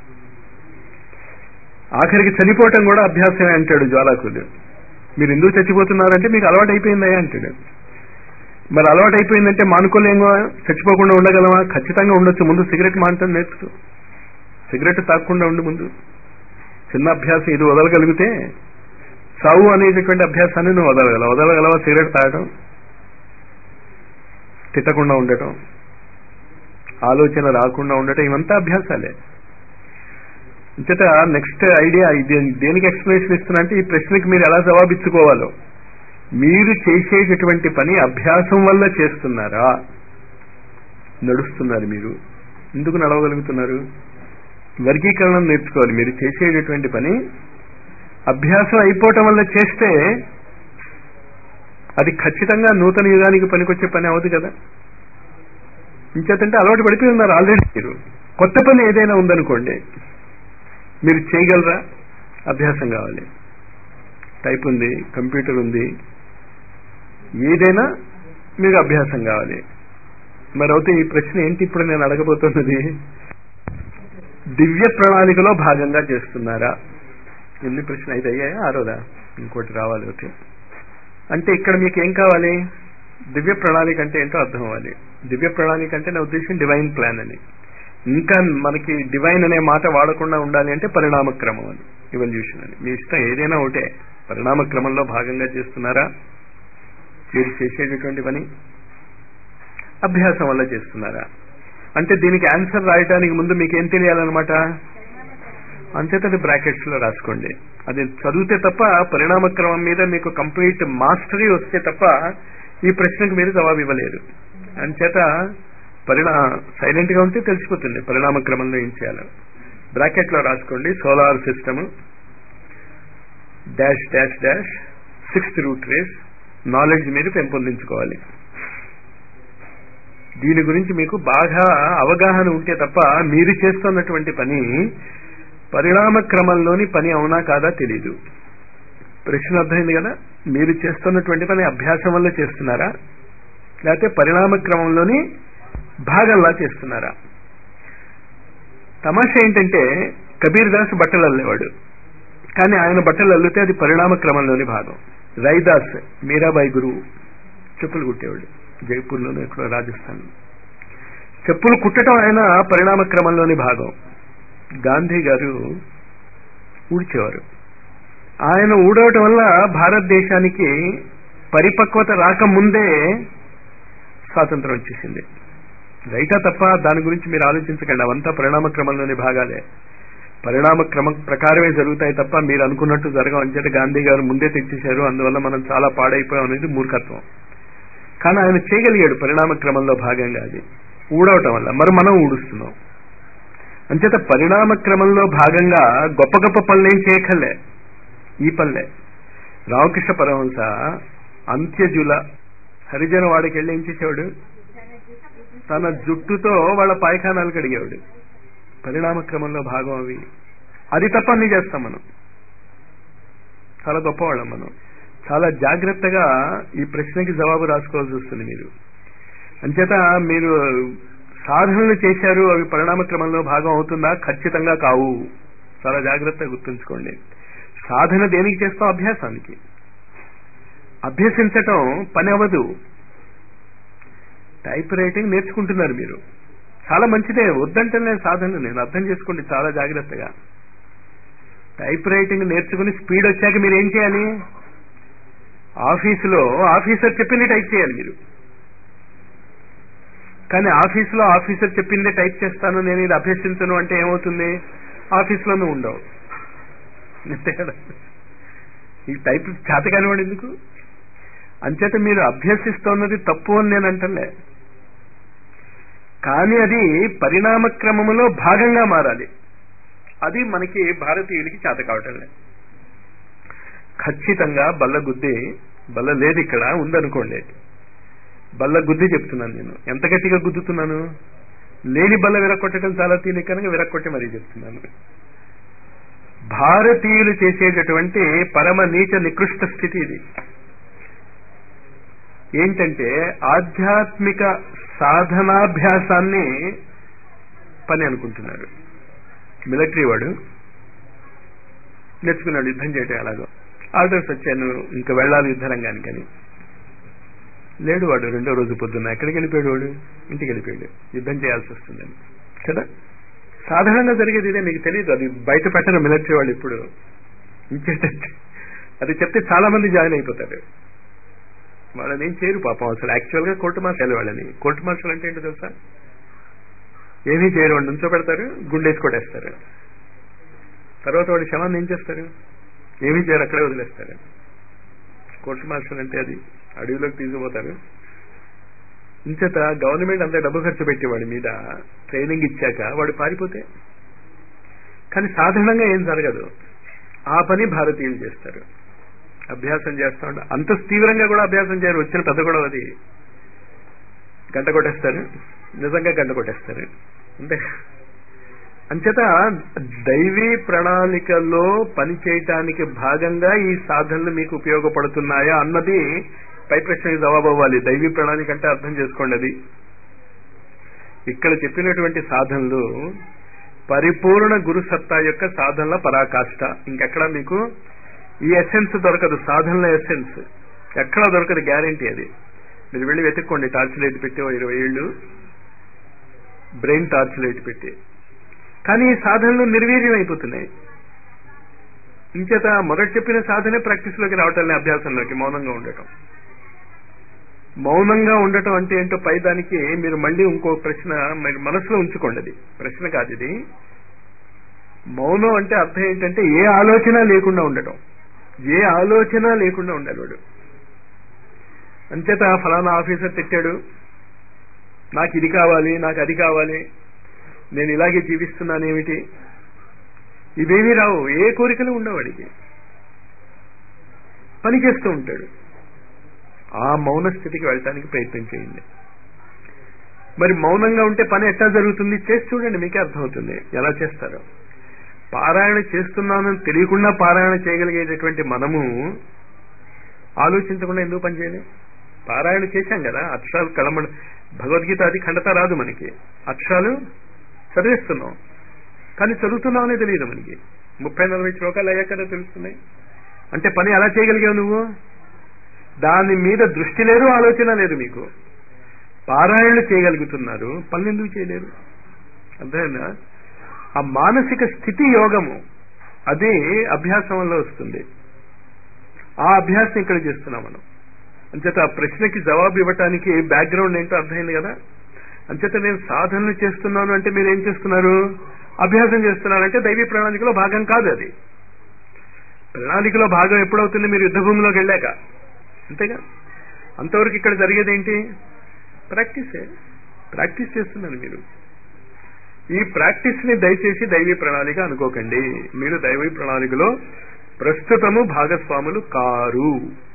ఆఖరికి చనిపోవటం కూడా అభ్యాసమే అంటాడు జ్వాలాకులు మీరు ఎందుకు చచ్చిపోతున్నారంటే మీకు అలవాటు అయిపోయిందయ్యా అంటాడు మరి అలవాటు అయిపోయిందంటే మానుకోలేమా చచ్చిపోకుండా ఉండగలమా ఖచ్చితంగా ఉండొచ్చు ముందు సిగరెట్ మానటం నేర్చుకో సిగరెట్ తాగకుండా ఉండు ముందు చిన్న అభ్యాసం ఇది వదలగలిగితే సావు అనేటటువంటి అభ్యాసాన్ని నువ్వు వదలగలవు వదలగలవా సిగరెట్ తాగడం తిట్టకుండా ఉండటం ఆలోచన రాకుండా ఉండటం ఇవంతా అభ్యాసాలే ఇంతట నెక్స్ట్ ఐడియా ఇది దేనికి ఎక్స్ప్లెనేషన్ ఇస్తున్నా అంటే ఈ ప్రశ్నకి మీరు ఎలా జవాబిచ్చుకోవాలో మీరు చేసేటటువంటి పని అభ్యాసం వల్ల చేస్తున్నారా నడుస్తున్నారు మీరు ఎందుకు నడవగలుగుతున్నారు వర్గీకరణం నేర్చుకోవాలి మీరు చేసేటటువంటి పని అభ్యాసం అయిపోవటం వల్ల చేస్తే అది ఖచ్చితంగా నూతన యుగానికి పనికొచ్చే పని అవదు కదా ఇంచేతంటే అలవాటు పడిపోయి ఉన్నారు ఆల్రెడీ మీరు కొత్త పని ఏదైనా ఉందనుకోండి మీరు చేయగలరా అభ్యాసం కావాలి టైప్ ఉంది కంప్యూటర్ ఉంది ఏదైనా మీకు అభ్యాసం కావాలి మరి అయితే ఈ ప్రశ్న ఏంటి ఇప్పుడు నేను అడగబోతున్నది దివ్య ప్రణాళికలో భాగంగా చేస్తున్నారా ఎన్ని ప్రశ్న ఐదు అయ్యాయా ఆరోదా ఇంకోటి రావాలి ఓకే అంటే ఇక్కడ మీకు ఏం కావాలి దివ్య ప్రణాళిక అంటే ఏంటో అర్థం అవ్వాలి దివ్య ప్రణాళిక అంటే నా ఉద్దేశం డివైన్ ప్లాన్ అని ఇంకా మనకి డివైన్ అనే మాట వాడకుండా ఉండాలి అంటే పరిణామ క్రమం అని ఇవల్యూషన్ అని మీ ఇష్టం ఏదైనా ఒకటే పరిణామ క్రమంలో భాగంగా చేస్తున్నారా మీరు చేసేటటువంటి పని అభ్యాసం వల్ల చేస్తున్నారా అంటే దీనికి ఆన్సర్ రాయడానికి ముందు మీకు ఏం తెలియాలన్నమాట అంచేత అది బ్రాకెట్స్ లో రాసుకోండి అది చదివితే తప్ప పరిణామ క్రమం మీద మీకు కంప్లీట్ మాస్టరీ వస్తే తప్ప ఈ ప్రశ్నకు మీరు జవాబు ఇవ్వలేరు అంచేత పరిణా సైలెంట్ గా ఉంటే తెలిసిపోతుంది పరిణామ క్రమంలో ఏం చేయాలో బ్రాకెట్ లో రాసుకోండి solar system dash dash dash sixth root race knowledge మీరు పెంపొందించుకోవాలి దీని గురించి మీకు బాగా అవగాహన ఉంటే తప్ప మీరు చేస్తున్నటువంటి పని పరిణామ క్రమంలోని పని అవునా కాదా తెలీదు ప్రశ్న అర్థమైంది కదా మీరు చేస్తున్నటువంటి పని అభ్యాసం వల్ల చేస్తున్నారా లేకపోతే పరిణామ క్రమంలోని భాగంలా చేస్తున్నారా తమాషా ఏంటంటే కబీర్ దాస్ బట్టలు అల్లేవాడు కానీ ఆయన బట్టలు అల్లితే అది పరిణామ క్రమంలోని భాగం రైదాస్ మీరాబాయి గురువు చెప్పులు కుట్టేవాడు జైపూర్లోనూ ఎక్కడో రాజస్థాన్ చెప్పులు కుట్టడం ఆయన పరిణామ క్రమంలోని భాగం గాంధీ గారు ఊడ్చేవారు ఆయన ఊడవటం వల్ల భారతదేశానికి పరిపక్వత రాకముందే స్వాతంత్రం వచ్చేసింది రైటా తప్ప దాని గురించి మీరు ఆలోచించకండి అవంతా పరిణామ క్రమంలోని భాగాలే పరిణామ క్రమం ప్రకారమే జరుగుతాయి తప్ప మీరు అనుకున్నట్టు జరగవు అంచేత గాంధీ గారు ముందే తెచ్చేశారు అందువల్ల మనం చాలా పాడైపోయాం అనేది మూర్ఖత్వం కానీ ఆయన చేయగలిగాడు పరిణామ క్రమంలో భాగంగా అది ఊడవటం వల్ల మరి మనం ఊడుస్తున్నాం అంచేత పరిణామ క్రమంలో భాగంగా గొప్ప గొప్ప పనులేం చేయకలే ఈ పనులే రామకృష్ణ పరమహంస అంత్యజుల హరిజన వాడికి వెళ్ళి ఏం చేసేవాడు తన జుట్టుతో వాళ్ళ పాయఖానాలు కడిగేవాడు పరిణామ క్రమంలో భాగం అవి అది తప్ప అన్ని చేస్తాం మనం చాలా గొప్పవాళ్ళం మనం చాలా జాగ్రత్తగా ఈ ప్రశ్నకి జవాబు రాసుకోవాల్సి వస్తుంది మీరు అంచేత మీరు సాధనలు చేశారు అవి పరిణామ క్రమంలో భాగం అవుతుందా ఖచ్చితంగా కావు చాలా జాగ్రత్తగా గుర్తుంచుకోండి సాధన దేనికి చేస్తాం అభ్యాసానికి అభ్యసించటం పని అవ్వదు టైప్ రైటింగ్ నేర్చుకుంటున్నారు మీరు చాలా మంచిదే వద్దంటే నేను సాధన నేను అర్థం చేసుకోండి చాలా జాగ్రత్తగా టైప్ రైటింగ్ నేర్చుకుని స్పీడ్ వచ్చాక మీరు ఏం చేయాలి ఆఫీసులో ఆఫీసర్ చెప్పింది టైప్ చేయాలి మీరు కానీ ఆఫీసులో ఆఫీసర్ చెప్పిందే టైప్ చేస్తాను నేను ఇది అభ్యసించను అంటే ఏమవుతుంది ఆఫీసులోనూ ఉండవు అంతే కదా ఈ టైప్ చేత కానివాడు ఎందుకు అంచేత మీరు అభ్యసిస్తున్నది తప్పు అని నేను అంటలే కానీ అది పరిణామ క్రమములో భాగంగా మారాలి అది మనకి భారతీయులకి చేత కావటం లేదు ఖచ్చితంగా బల్ల గుద్ది బల్ల లేదు ఇక్కడ ఉందనుకోండి బల్ల గుద్ది చెప్తున్నాను నేను ఎంత గట్టిగా గుద్దుతున్నాను లేని బల్ల విరక్కొట్టడం చాలా తేలిక కనుక విరక్కొట్టి మరీ చెప్తున్నాను భారతీయులు చేసేటటువంటి పరమ నీచ నికృష్ట స్థితి ఇది ఏంటంటే ఆధ్యాత్మిక సాధనాభ్యాసాన్ని పని అనుకుంటున్నారు మిలిటరీ వాడు నేర్చుకున్నాడు యుద్ధం చేయటం ఎలాగో ఆర్డర్స్ వచ్చాను ఇంకా వెళ్ళాలి యుద్ధ రంగానికని లేడు వాడు రెండో రోజు పొద్దున్న ఎక్కడికి వెళ్ళిపోయాడు వాడు ఇంటికి వెళ్ళిపోయాడు యుద్ధం చేయాల్సి వస్తుందని కదా సాధారణంగా జరిగేది ఇదే మీకు తెలియదు అది బయట పెట్టరు మిలిటరీ వాళ్ళు ఇప్పుడు ఇంకేంటంటే అది చెప్తే చాలా మంది జాయిన్ అయిపోతారు వాళ్ళని ఏం చేయరు పాపం అసలు యాక్చువల్ గా కోర్టు మార్షల్ వాళ్ళని కోర్టు మార్షల్ అంటే ఏంటో తెలుసా ఏమీ చేయరు వాడు నుంచో పెడతారు గుండేసి కొట్టేస్తారు తర్వాత వాడి శవాన్ని ఏం చేస్తారు ఏమీ చేయరు అక్కడే వదిలేస్తారు కోర్టు మార్షల్ అంటే అది అడవిలోకి తీసుకుపోతారు ఇంచేత గవర్నమెంట్ అంత డబ్బు ఖర్చు పెట్టి వాడి మీద ట్రైనింగ్ ఇచ్చాక వాడు పారిపోతే కానీ సాధారణంగా ఏం జరగదు ఆ పని భారతీయులు చేస్తారు అభ్యాసం చేస్తా ఉంటారు అంత తీవ్రంగా కూడా అభ్యాసం చేయరు వచ్చిన పెద్ద కూడా అది గంట కొట్టేస్తారు నిజంగా గంట కొట్టేస్తారు అంతే అంచేత దైవీ ప్రణాళికలో పని చేయటానికి భాగంగా ఈ సాధనలు మీకు ఉపయోగపడుతున్నాయా అన్నది పై ప్రశ్నకి జవాబు అవ్వాలి దైవీ ప్రణాళిక అంటే అర్థం చేసుకోండి అది ఇక్కడ చెప్పినటువంటి సాధనలు పరిపూర్ణ గురు సత్తా యొక్క సాధనల పరాకాష్ట ఇంకెక్కడ మీకు ఈ ఎసెన్స్ దొరకదు సాధనల ఎసెన్స్ ఎక్కడా దొరకదు గ్యారంటీ అది మీరు వెళ్ళి వెతుక్కోండి టార్చ్ లైట్ పెట్టి ఓ ఇరవై ఏళ్ళు బ్రెయిన్ టార్చ్ లైట్ పెట్టి కానీ ఈ సాధనలు నిర్వీర్యం అయిపోతున్నాయి ఇంచేత మొదట చెప్పిన సాధనే ప్రాక్టీస్ లోకి రావటం అభ్యాసంలోకి మౌనంగా ఉండటం మౌనంగా ఉండటం అంటే ఏంటో పై దానికి మీరు మళ్ళీ ఇంకో ప్రశ్న మీరు మనసులో ఉంచుకోండి అది ప్రశ్న కాదు ఇది మౌనం అంటే అర్థం ఏంటంటే ఏ ఆలోచన లేకుండా ఉండటం ఏ ఆలోచన లేకుండా ఉండాలి వాడు అంచేత ఫలానా ఆఫీసర్ తిట్టాడు నాకు ఇది కావాలి నాకు అది కావాలి నేను ఇలాగే జీవిస్తున్నాను ఏమిటి ఇవేమీ రావు ఏ కోరికలు ఉండవు వాడికి పని చేస్తూ ఉంటాడు ఆ మౌన స్థితికి వెళ్ళటానికి ప్రయత్నం చేయండి మరి మౌనంగా ఉంటే పని ఎట్లా జరుగుతుంది చేసి చూడండి మీకే అర్థమవుతుంది ఎలా చేస్తారో పారాయణ చేస్తున్నానని తెలియకుండా పారాయణ చేయగలిగేటటువంటి మనము ఆలోచించకుండా ఎందుకు పనిచేయలేదు పారాయణ చేశాం కదా అక్షరాలు కలమ భగవద్గీత అది ఖండత రాదు మనకి అక్షరాలు చదివిస్తున్నాం కానీ చదువుతున్నామనే తెలియదు మనకి ముప్పై నలభై శ్లోకాలు అయ్యాక కదా తెలుస్తున్నాయి అంటే పని ఎలా చేయగలిగావు నువ్వు దాని మీద దృష్టి లేదు ఆలోచన లేదు మీకు పారాయణలు చేయగలుగుతున్నారు పనులు ఎందుకు చేయలేరు అర్థమైందా ఆ మానసిక స్థితి యోగము అది అభ్యాసం వల్ల వస్తుంది ఆ అభ్యాసం ఇక్కడ చేస్తున్నాం మనం అంచేత ఆ ప్రశ్నకి జవాబు ఇవ్వటానికి బ్యాక్గ్రౌండ్ ఏంటో అర్థమైంది కదా అంచేత నేను సాధనలు చేస్తున్నాను అంటే మీరు ఏం చేస్తున్నారు అభ్యాసం చేస్తున్నారంటే దైవీ ప్రణాళికలో భాగం కాదు అది ప్రణాళికలో భాగం ఎప్పుడవుతుంది మీరు యుద్ధభూమిలోకి వెళ్ళాక అంతేగా అంతవరకు ఇక్కడ జరిగేది ఏంటి ప్రాక్టీసే ప్రాక్టీస్ చేస్తున్నారు మీరు ఈ ప్రాక్టీస్ ని దయచేసి దైవీ ప్రణాళిక అనుకోకండి మీరు దైవీ ప్రణాళికలో ప్రస్తుతము భాగస్వాములు కారు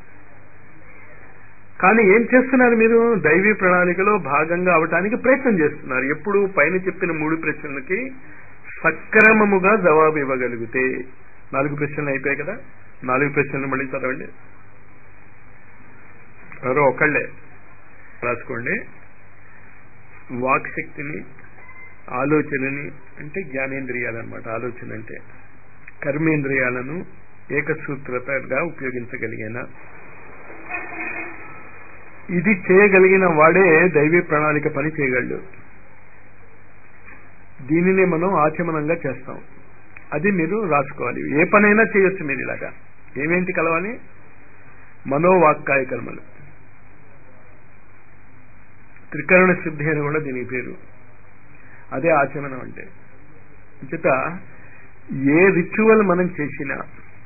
కానీ ఏం చేస్తున్నారు మీరు దైవీ ప్రణాళికలో భాగంగా అవటానికి ప్రయత్నం చేస్తున్నారు ఎప్పుడు పైన చెప్పిన మూడు ప్రశ్నలకి సక్రమముగా జవాబు ఇవ్వగలిగితే నాలుగు ప్రశ్నలు అయిపోయాయి కదా నాలుగు ప్రశ్నలు మళ్ళీ చదవండి ఎవరో ఒకళ్ళే రాసుకోండి వాక్ శక్తిని ఆలోచనని అంటే జ్ఞానేంద్రియాలన్నమాట ఆలోచన అంటే కర్మేంద్రియాలను ఏకసూత్రతగా ఉపయోగించగలిగిన ఇది చేయగలిగిన వాడే దైవీ ప్రణాళిక పని చేయగలడు దీనినే మనం ఆచమనంగా చేస్తాం అది మీరు రాసుకోవాలి ఏ పనైనా చేయొచ్చు మీరు ఇలాగా ఏమేంటి కలవాలి మనోవాక్కాయ కర్మలు త్రికరణ శుద్ధి అని కూడా దీనికి పేరు అదే ఆచమనం అంటే చేత ఏ రిచువల్ మనం చేసినా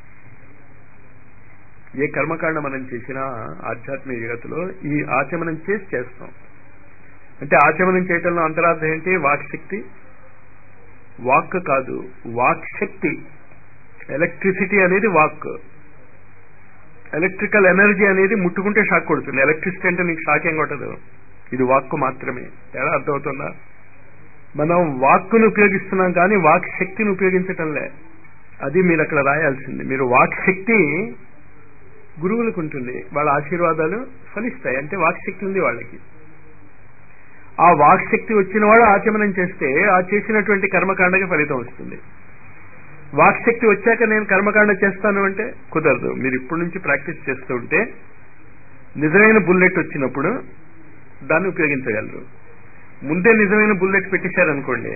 ఏ కర్మకాండ మనం చేసినా ఆధ్యాత్మిక జగత్తులో ఈ ఆచమనం చేసి చేస్తాం అంటే ఆచమనం చేయటంలో అంతరార్థం ఏంటి వాక్శక్తి వాక్ కాదు వాక్ శక్తి ఎలక్ట్రిసిటీ అనేది వాక్ ఎలక్ట్రికల్ ఎనర్జీ అనేది ముట్టుకుంటే షాక్ కొడుతుంది ఎలక్ట్రిసిటీ అంటే నీకు షాక్ ఏం కొట్టదు ఇది వాక్కు మాత్రమే ఎలా అర్థమవుతుందా మనం వాక్కును ఉపయోగిస్తున్నాం కానీ వాక్ శక్తిని ఉపయోగించటంలే అది మీరు అక్కడ రాయాల్సింది మీరు వాక్ శక్తి గురువులకు ఉంటుంది వాళ్ళ ఆశీర్వాదాలు ఫలిస్తాయి అంటే వాక్ శక్తి ఉంది వాళ్ళకి ఆ వాక్ శక్తి వచ్చిన వాడు ఆచమనం చేస్తే ఆ చేసినటువంటి కర్మకాండకి ఫలితం వస్తుంది వాక్ శక్తి వచ్చాక నేను కర్మకాండ చేస్తాను అంటే కుదరదు మీరు ఇప్పటి నుంచి ప్రాక్టీస్ చేస్తూ ఉంటే నిజమైన బుల్లెట్ వచ్చినప్పుడు దాన్ని ఉపయోగించగలరు ముందే నిజమైన బుల్లెట్ పెట్టేశారనుకోండి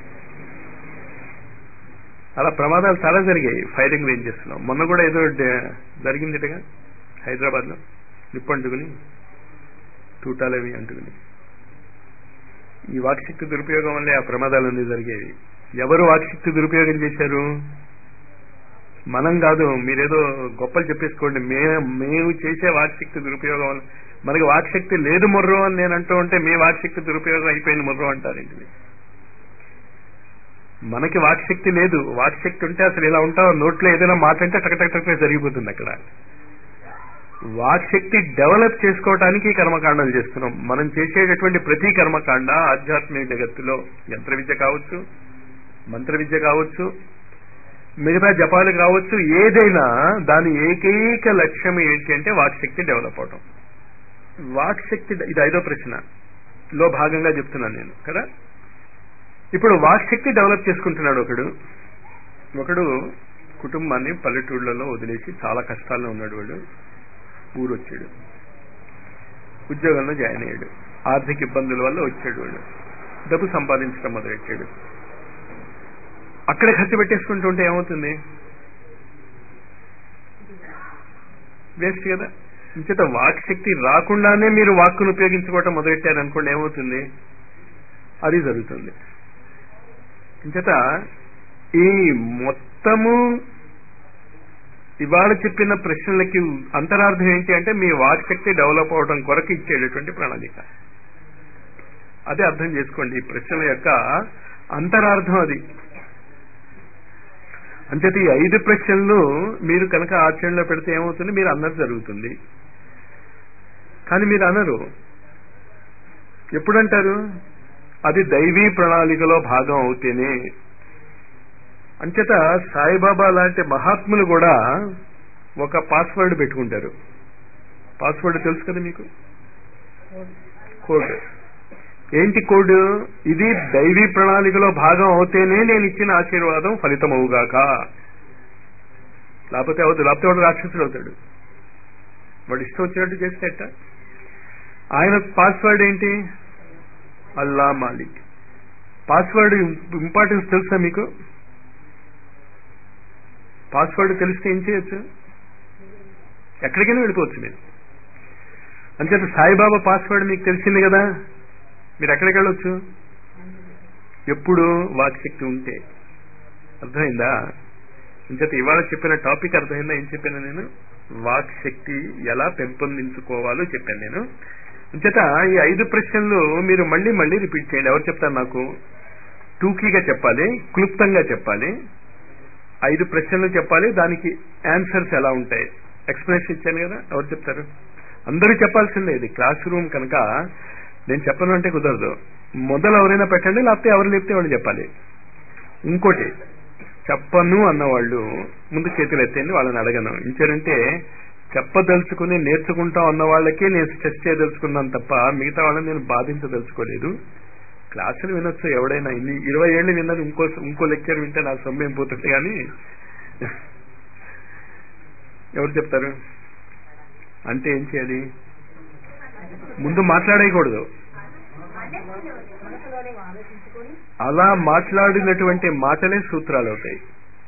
అలా ప్రమాదాలు చాలా జరిగాయి ఫైరింగ్ రేంజెస్ లో మొన్న కూడా ఏదో డ- జరిగిందిటగా హైదరాబాద్ లో నిప్పు అంటుకుని తూటాలవి అంటుకుని ఈ వాక్శక్తి దురుపయోగం వల్లే ఆ ప్రమాదాలన్నీ జరిగేవి ఎవరు వాక్శక్తి దురుపయోగం చేశారు మనం కాదు మీరేదో గొప్పలు చెప్పేసుకోండి మే మేము చేసే వాక్శక్తి దురుపయోగం వల్ల మనకి వాక్శక్తి లేదు మొర్రో అని నేను అంటూ ఉంటే మీ వాక్శక్తి దురుపయోగం అయిపోయింది మొర్రో అంటారేంటిది మనకి వాక్శక్తి లేదు వాక్శక్తి ఉంటే అసలు ఇలా ఉంటావు నోట్లో ఏదైనా మాట అంటే టక టక టక జరిగిపోతుంది అక్కడ వాక్శక్తి డెవలప్ చేసుకోవటానికి ఈ కర్మకాండాలు చేస్తున్నాం మనం చేసేటటువంటి ప్రతి కర్మకాండ ఆధ్యాత్మిక జగత్తులో యంత్ర విద్య కావచ్చు మంత్ర విద్య కావచ్చు మిగతా జపాలు కావచ్చు ఏదైనా దాని ఏకైక లక్ష్యం ఏంటి అంటే వాక్శక్తి డెవలప్ అవటం వాక్శక్తి ఇది ఐదో ప్రశ్న లో భాగంగా చెప్తున్నాను నేను కదా ఇప్పుడు వాక్శక్తి డెవలప్ చేసుకుంటున్నాడు ఒకడు ఒకడు కుటుంబాన్ని పల్లెటూళ్ళలో వదిలేసి చాలా కష్టాల్లో ఉన్నాడు వాడు ఊరు వచ్చాడు ఉద్యోగంలో జాయిన్ అయ్యాడు ఆర్థిక ఇబ్బందుల వల్ల వచ్చాడు వాడు డబ్బు సంపాదించడం మొదలెట్టాడు అక్కడ ఖర్చు పెట్టేసుకుంటుంటే ఏమవుతుంది వేస్ట్ కదా ఇంచేత వాక్ శక్తి రాకుండానే మీరు వాక్కును ఉపయోగించుకోవటం మొదలెట్టారు అనుకోండి ఏమవుతుంది అది జరుగుతుంది ఇంచేత ఈ మొత్తము ఇవాళ చెప్పిన ప్రశ్నలకి అంతరార్థం ఏంటి అంటే మీ వాక్ శక్తి డెవలప్ అవడం కొరకు ఇచ్చేటటువంటి ప్రణాళిక అదే అర్థం చేసుకోండి ఈ ప్రశ్నల యొక్క అంతరార్థం అది అంచేత ఈ ఐదు ప్రశ్నలు మీరు కనుక ఆచరణలో పెడితే ఏమవుతుంది మీరు అన్నది జరుగుతుంది కానీ మీరు అనరు ఎప్పుడంటారు అది దైవీ ప్రణాళికలో భాగం అవుతేనే అంచేత సాయిబాబా లాంటి మహాత్ములు కూడా ఒక పాస్వర్డ్ పెట్టుకుంటారు పాస్వర్డ్ తెలుసు కదా మీకు కోడ్ ఏంటి కోడ్ ఇది దైవీ ప్రణాళికలో భాగం అవుతేనే నేను ఇచ్చిన ఆశీర్వాదం ఫలితమవుగాక లేకపోతే అవద్దు లేకపోతే వాడు రాక్షసుడు అవుతాడు వాడు ఇష్టం వచ్చినట్టు చేస్తే ఎట్ట ఆయన పాస్వర్డ్ ఏంటి అల్లా మాలిక్ పాస్వర్డ్ ఇంపార్టెన్స్ తెలుసా మీకు పాస్వర్డ్ తెలిస్తే ఏం చేయొచ్చు ఎక్కడికైనా వెళ్ళిపోవచ్చు మీరు అంచేత సాయిబాబా పాస్వర్డ్ మీకు తెలిసింది కదా మీరు ఎక్కడికి వెళ్ళొచ్చు ఎప్పుడు వాక్శక్తి ఉంటే అర్థమైందా అంచేత ఇవాళ చెప్పిన టాపిక్ అర్థమైందా ఏం చెప్పాను నేను వాక్ శక్తి ఎలా పెంపొందించుకోవాలో చెప్పాను నేను అంచేత ఈ ఐదు ప్రశ్నలు మీరు మళ్ళీ మళ్ళీ రిపీట్ చేయండి ఎవరు చెప్తారు నాకు టూకీగా చెప్పాలి క్లుప్తంగా చెప్పాలి ఐదు ప్రశ్నలు చెప్పాలి దానికి ఆన్సర్స్ ఎలా ఉంటాయి ఎక్స్ప్లెనేషన్ ఇచ్చాను కదా ఎవరు చెప్తారు అందరూ చెప్పాల్సిందే ఇది క్లాస్ రూమ్ కనుక నేను చెప్పను అంటే కుదరదు మొదలు ఎవరైనా పెట్టండి లేకపోతే ఎవరు లేపితే వాళ్ళు చెప్పాలి ఇంకోటి చెప్పను అన్నవాళ్ళు ముందు చేతులు ఎత్తండి వాళ్ళని అడగను ఇంకేనంటే చెప్పదలుచుకుని నేర్చుకుంటాం అన్న వాళ్ళకే నేను స్ట్రెస్ చేయదలుచుకున్నాను తప్ప మిగతా వాళ్ళని నేను బాధించదలుచుకోలేదు క్లాసులు వినొచ్చు ఎవడైనా ఇన్ని ఇరవై ఏళ్ళు విన్నది ఇంకో ఇంకో లెక్చర్ వింటే నాకు సొమ్మేం పోతుంది కానీ ఎవరు చెప్తారు అంటే ఏం చేయాలి ముందు మాట్లాడేయకూడదు మనసులోనే ఆలోచించుకొని అలా మాట్లాడినటువంటి మాటలే సూత్రాలు అవుతాయి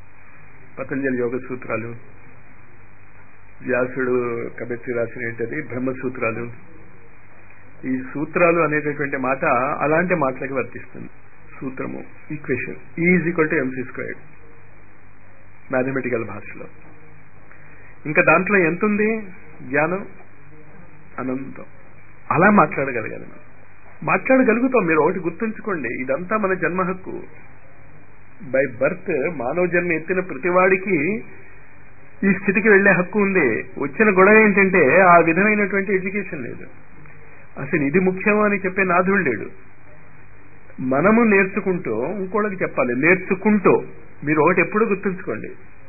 పతంజలి యోగ సూత్రాలు వ్యాసుడు కబెత్తి రాసినది బ్రహ్మసూత్రాలు ఈ సూత్రాలు అనేటటువంటి మాట అలాంటి మాటలకి వర్తిస్తుంది సూత్రము equation is equal to MC squared mathematical భాషలో ఇంకా దాంట్లో ఎంత ఉంది జ్ఞానం అనంతం అలా మాట్లాడగలగాలి మనం మాట్లాడగలుగుతాం మీరు ఒకటి గుర్తుంచుకోండి ఇదంతా మన జన్మ హక్కు బై బర్త్ మానవ జన్మ ఎత్తిన ప్రతివాడికి ఈ స్థితికి వెళ్లే హక్కు ఉంది వచ్చిన గొడవ ఏంటంటే ఆ విధమైనటువంటి ఎడ్యుకేషన్ లేదు అసలు ఇది ముఖ్యం అని చెప్పే నాథుడు లేడు మనము నేర్చుకుంటూ ఇంకోళ్ళకి చెప్పాలి నేర్చుకుంటూ మీరు ఒకటి ఎప్పుడు గుర్తుంచుకోండి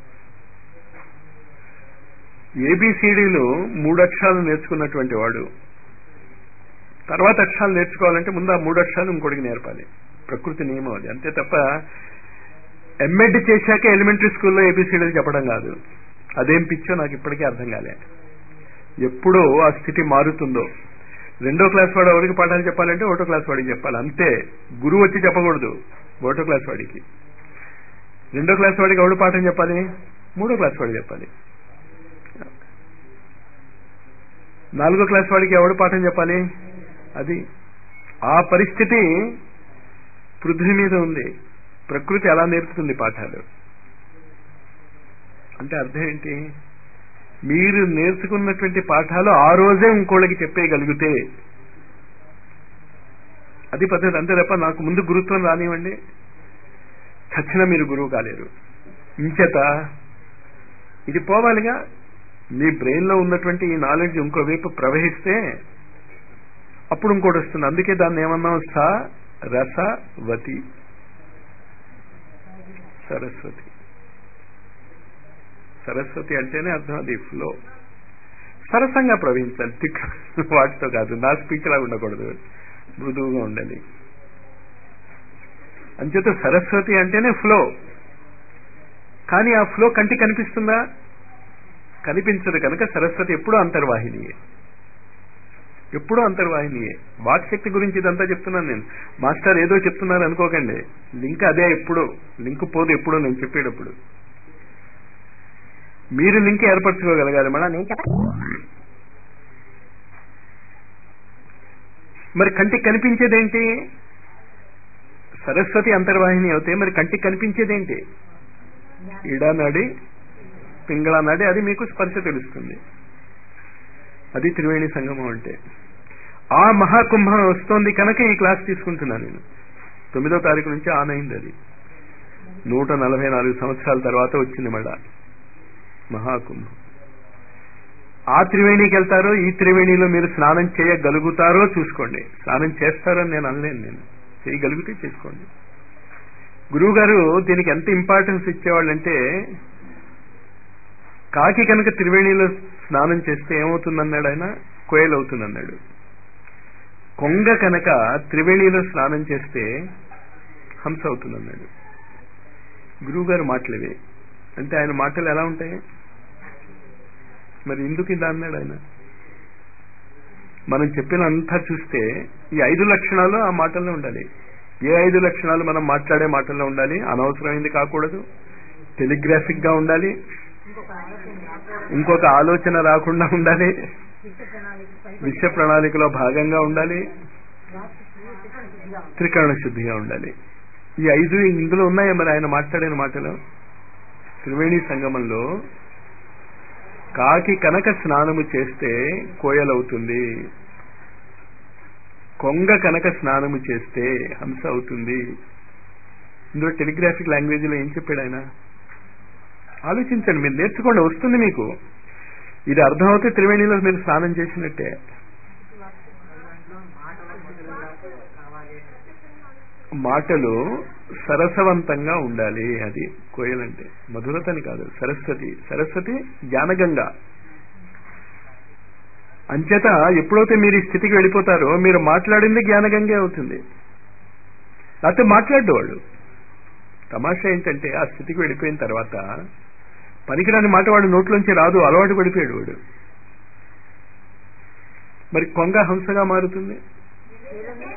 ఏబిసిడీలు మూడు అక్షరాలు నేర్చుకున్నటువంటి వాడు తర్వాత అక్షరాలు నేర్చుకోవాలంటే ముందు ఆ మూడు అక్షరాలు ఇంకోటికి నేర్పాలి ప్రకృతి నియమం అది అంతే తప్ప ఎంఎడ్ చేశాక ఎలిమెంటరీ స్కూల్లో ఏబిసిడీలు చెప్పడం కాదు అదేం పిచ్చో నాకు ఇప్పటికీ అర్థం కాలే ఎప్పుడో ఆ స్థితి మారుతుందో రెండో క్లాస్ వాడు ఎవరికి పాఠాలు చెప్పాలంటే ఒకటో క్లాస్ వాడికి చెప్పాలి అంతే గురువు వచ్చి చెప్పకూడదు ఒకటో క్లాస్ వాడికి రెండో క్లాస్ వాడికి ఎవడు పాఠం చెప్పాలి మూడో క్లాస్ వాడికి చెప్పాలి నాలుగో క్లాస్ వాడికి ఎవడు పాఠం చెప్పాలి అది ఆ పరిస్థితి పృథ్వీ మీద ఉంది ప్రకృతి ఎలా నేర్పుతుంది పాఠాలు అంటే అర్థం ఏంటి మీరు నేర్చుకున్నటువంటి పాఠాలు ఆ రోజే ఇంకోళ్ళకి చెప్పేయగలిగితే అది పద్ధతి అంతే తప్ప నాకు ముందు గురుత్వం రానివ్వండి చచ్చిన మీరు గురువు కాలేరు ఇంచేత ఇది పోవాలిగా మీ బ్రెయిన్ లో ఉన్నటువంటి ఈ నాలెడ్జ్ ఇంకో వైపు ప్రవహిస్తే అప్పుడు ఇంకోటి వస్తుంది అందుకే దాన్ని ఏమన్నాం స రసవతి సరస్వతి సరస్వతి అంటేనే అర్థం అది ఫ్లో సరసంగా ప్రవహించాలి తిక్ వాటితో కాదు నా స్పీచ్ లాగా ఉండకూడదు మృదువుగా ఉండాలి అంచేత సరస్వతి అంటేనే ఫ్లో కానీ ఆ ఫ్లో కంటి కనిపిస్తుందా కనిపించదు కనుక సరస్వతి ఎప్పుడూ అంతర్వాహినియే ఎప్పుడూ అంతర్వాహినియే వాక్శక్తి గురించి ఇదంతా చెప్తున్నాను నేను మాస్టర్ ఏదో చెప్తున్నారు అనుకోకండి లింక్ అదే ఎప్పుడు లింక్ పోదు ఎప్పుడో నేను చెప్పేటప్పుడు మీరు లింక్ ఏర్పరచుకోగలగాలి మళ్ళా నేను చెప్ప మరి కంటికి కనిపించేదేంటి సరస్వతి అంతర్వాహిని అవుతే మరి కంటికి కనిపించేదేంటి ఇడానాడి పింగళానాడి అది మీకు స్పర్శ తెలుస్తుంది అది త్రివేణి సంగమం అంటే ఆ మహాకుంభం వస్తోంది కనుక ఈ క్లాస్ తీసుకుంటున్నాను నేను తొమ్మిదో తారీఖు నుంచి ఆన్ అయింది అది నూట నలభై నాలుగు సంవత్సరాల తర్వాత వచ్చింది మళ్ళా మహాకుంభం ఆ త్రివేణికి వెళ్తారో ఈ త్రివేణిలో మీరు స్నానం చేయగలుగుతారో చూసుకోండి స్నానం చేస్తారని నేను అనలేను నేను చేయగలిగితే చేసుకోండి గురువు గారు దీనికి ఎంత ఇంపార్టెన్స్ ఇచ్చేవాళ్ళంటే కాకి కనుక త్రివేణిలో స్నానం చేస్తే ఏమవుతుందన్నాడు ఆయన కోయలు అవుతుందన్నాడు కొంగ కనుక త్రివేణిలో స్నానం చేస్తే హంస అవుతుందన్నాడు గురువు గారు మాటలు అంటే ఆయన మాటలు ఎలా ఉంటాయి మరి ఎందుకు ఇలా అన్నాడు ఆయన మనం చెప్పిన అంతా చూస్తే ఈ ఐదు లక్షణాలు ఆ మాటల్లో ఉండాలి ఏ ఐదు లక్షణాలు మనం మాట్లాడే మాటల్లో ఉండాలి అనవసరమైంది కాకూడదు టెలిగ్రాఫిక్ గా ఉండాలి ఇంకొక ఆలోచన రాకుండా ఉండాలి విశ్వ ప్రణాళికలో భాగంగా ఉండాలి త్రికరణ శుద్ధిగా ఉండాలి ఈ ఐదు ఇందులో ఉన్నాయా మరి ఆయన మాట్లాడిన మాటలు త్రివేణి సంగమంలో కాకి కనుక స్నానము చేస్తే కోయలవుతుంది కొంగ కనుక స్నానము చేస్తే హంస అవుతుంది ఇందులో టెలిగ్రాఫిక్ లాంగ్వేజ్ లో ఏం చెప్పాడు ఆయన ఆలోచించండి మీరు నేర్చుకోండి వస్తుంది మీకు ఇది అర్థమవుతే త్రివేణిలో మీరు స్నానం చేసినట్టే మాటలు సరసవంతంగా ఉండాలి అది కోయలంటే మధురతని కాదు సరస్వతి సరస్వతి జ్ఞానగంగ అంచేత ఎప్పుడైతే మీరు ఈ స్థితికి వెళ్ళిపోతారో మీరు మాట్లాడింది జ్ఞానగంగే అవుతుంది లేకపోతే మాట్లాడ్డు వాడు తమాషా ఏంటంటే ఆ స్థితికి వెళ్ళిపోయిన తర్వాత పనికిరాని మాట వాడు నోట్లోంచి రాదు అలవాటు పడిపోయాడు వాడు మరి కొంగ హంసగా మారుతుంది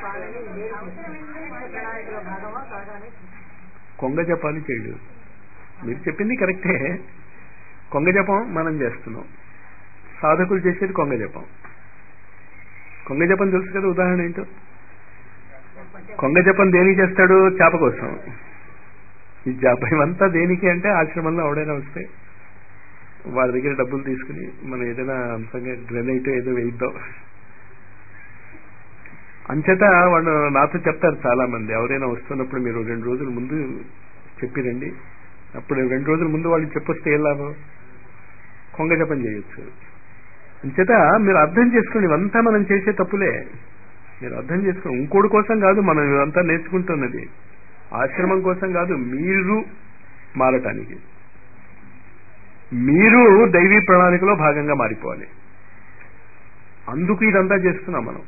కొంగ చెప్పాలి చేయడు మీరు చెప్పింది కరెక్టే కొంగ జపం మనం చేస్తున్నాం సాధకులు చేసేది కొంగ జపం కొంగ జపం తెలుసు కదా ఉదాహరణ ఏంటో కొంగ జపం దేనికి చేస్తాడు చేప కోసం ఈ జపం ఇవంతా దేనికి అంటే ఆశ్రమంలో ఎవడైనా వస్తే వాళ్ళ దగ్గర డబ్బులు తీసుకుని మనం ఏదైనా అంతంగా గ్రనైట్ ఏదో వేయిద్దాం అంచేత వాళ్ళు నాతో చెప్తారు చాలా మంది ఎవరైనా వస్తున్నప్పుడు మీరు రెండు రోజుల ముందు చెప్పిరండి అప్పుడు రెండు రోజుల ముందు వాళ్ళు చెప్పొస్తే ఏం లాభం కొంగ జపం చేయొచ్చు అంచేత మీరు అర్థం చేసుకోండి ఇవంతా మనం చేసే తప్పులే మీరు అర్థం చేసుకోండి ఇంకోటి కోసం కాదు మనం ఇదంతా నేర్చుకుంటున్నది ఆశ్రమం కోసం కాదు మీరు మారటానికి మీరు దైవీ ప్రణాళికలో భాగంగా మారిపోవాలి అందుకు ఇదంతా చేస్తున్నాం మనం